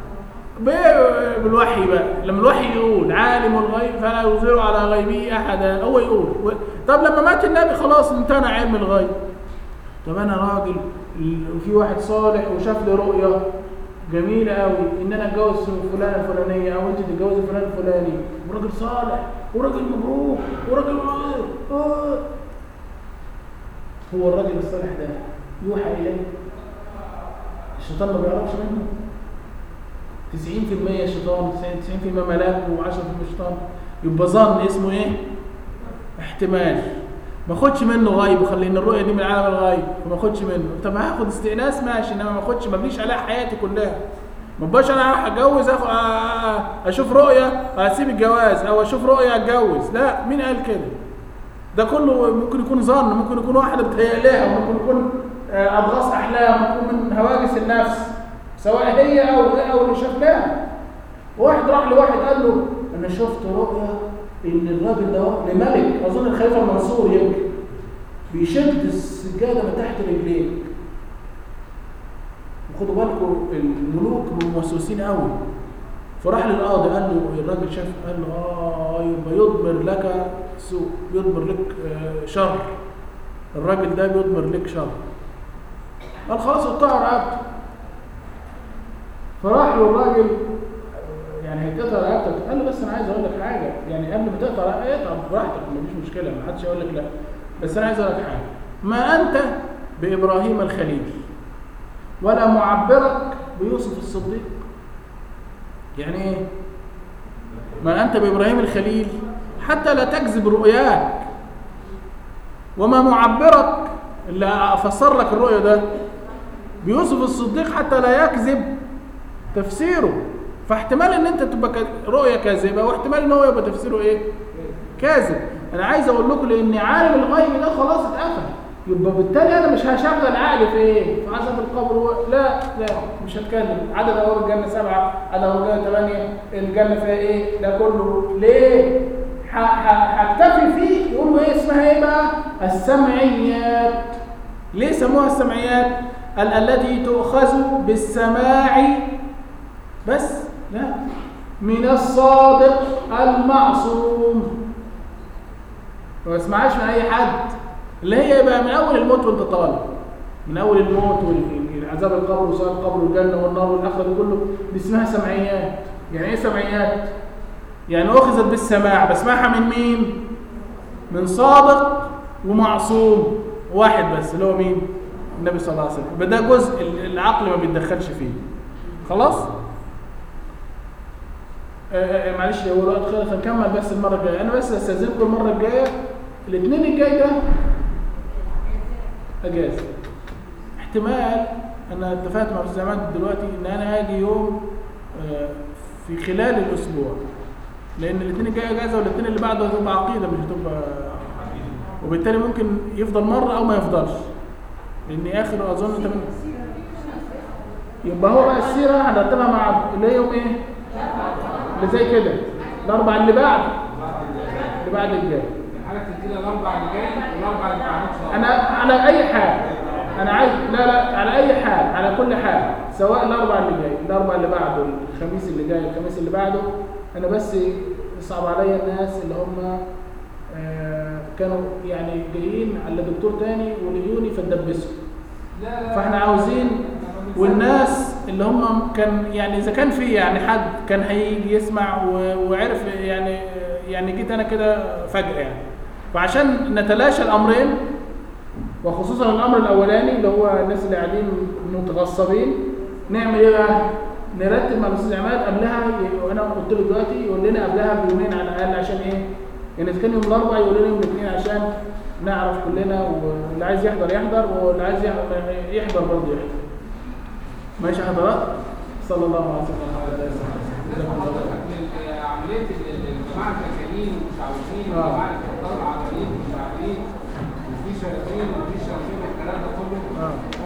ب- بالوحي بقى لما الوحي يقول عالم الغيب فلا يظهر على غيبه احدا هو يقول و- طب لما مات النبي خلاص امتنع علم الغيب طب انا راجل ال- وفي واحد صالح وشاف لي رؤيه جميله قوي ان انا اتجوز فلانه الفلانيه او انت تتجوزي فلان الفلاني وراجل صالح وراجل مبروك وراجل آه، آه. هو الراجل الصالح ده يوحى اليه الشيطان ما بيعرفش منه 90% الشيطان 90% ملاك و10% شيطان يبقى ظن اسمه ايه احتمال ما اخدش منه غيب وخلي ان الرؤيه دي من عالم الغيب وما اخدش منه طب هاخد استئناس ماشي انما ما اخدش ما ابنيش عليها حياتي كلها ما بقاش انا راح اتجوز أخ... آ- اشوف رؤيه اسيب الجواز او اشوف رؤيه اتجوز لا مين قال كده ده كله ممكن يكون ظن ممكن يكون واحده بتهيأ لها ممكن يكون آه، اضغاث احلام ممكن من هواجس النفس سواء هي او او اللي شافناها واحد راح لواحد قال له انا شفت رؤيا ان الراجل ده لملك اظن الخليفه المنصور يمكن بيشد السجاده من تحت رجليه وخدوا بالكم الملوك موسوسين قوي فراح للقاضي قال له الراجل شاف قال له اه يبقى يضمر لك سوء يضمر لك آه، شر الراجل ده بيضمر لك شر قال خلاص اقطع رقبته فراح له الراجل يعني هيتقطع رقبتك قال له بس انا عايز اقول لك حاجه يعني قبل ما تقطع رقبتك اقطع براحتك مفيش مشكله ما حدش هيقول لك لا بس انا عايز اقول لك حاجه ما انت بابراهيم الخليل ولا معبرك بيوسف الصديق يعني ايه ما أنت بإبراهيم الخليل حتى لا تكذب رؤياك وما معبرك اللي فسر لك الرؤيا ده بيوسف الصديق حتى لا يكذب تفسيره فاحتمال ان انت تبقى ك- رؤية كاذبة واحتمال ان هو يبقى تفسيره ايه كاذب انا عايز اقول لكم لان عالم الغيب ده خلاص اتقفل يبقى بالتالي انا مش هشغل عقلي في ايه في عذاب القبر و... لا لا مش هتكلم عدد ابواب الجنه سبعه عدد ابواب الجنه ثمانيه الجنه فيها ايه ده كله ليه ح- ح- هكتفي فيه يقولوا ايه اسمها ايه بقى السمعيات ليه سموها السمعيات ال- التي تؤخذ بالسماع بس لا من الصادق المعصوم ما اسمعهاش من اي حد اللي هي يبقى من اول الموت وانت طالب من اول الموت والعذاب القبر وسؤال القبر والجنه والنار والاخره دي كله دي اسمها سمعيات يعني ايه سمعيات يعني اخذت بالسماع بسمعها من مين من صادق ومعصوم واحد بس اللي هو مين النبي صلى الله عليه وسلم يبقى ده جزء ال- العقل ما بيتدخلش فيه خلاص آه، آه، معلش هو الوقت خلص هنكمل بس المره الجايه انا بس استاذنكم المره الجايه الاثنين الجاي ده اجازه احتمال انا اتفقت مع الاستاذ عماد دلوقتي ان انا هاجي يوم آه، في خلال الاسبوع لان الاثنين الجاي اجازه والاثنين اللي بعده هتبقى عقيده مش هتبقى وبالتالي ممكن يفضل مره او ما يفضلش لان اخر اظن انت من يبقى هو بقى السيره هنرتبها مع بعض اللي هي يوم ايه اللي زي كده الاربع اللي بعد اللي بعد الجاي حضرتك تدينا الاربع اللي جاي والاربع اللي بعد ان شاء الله انا على اي حال انا عايز لا لا على اي حال على كل حال سواء الاربع اللي جاي الاربع اللي بعده الخميس اللي جاي الخميس اللي بعده انا بس يصعب عليا الناس اللي هم آه، كانوا يعني جايين على دكتور تاني ولقيوني فاتدبسوا لا لا فاحنا عاوزين والناس اللي هم كان يعني اذا كان في يعني حد كان هيجي يسمع و- وعرف يعني يعني جيت انا كده فجأة يعني فعشان نتلاشى الامرين وخصوصا الامر الاولاني اللي هو الناس اللي قاعدين متغصبين نعمل ايه بقى؟ نرتب مع الاستاذ عماد قبلها ي- وانا قلت له دلوقتي يقول لنا قبلها بيومين على الاقل عشان ايه؟ يعني اذا كان يوم الاربعاء يقول لنا يوم الاثنين عشان نعرف كلنا واللي عايز يحضر يحضر واللي عايز يحضر, يحضر برضه يحضر. ماشي يا حضرات؟ صلى الله عليه وسلم على اله بالنسبه لحضرتك لل- عمليه ال- ال- الجماعه الكاكالين ومش عاوزين آه. وجماعه الكفار العمالين ومش عارفين وفي شياطين وفي شياطين والكلام ده كله اه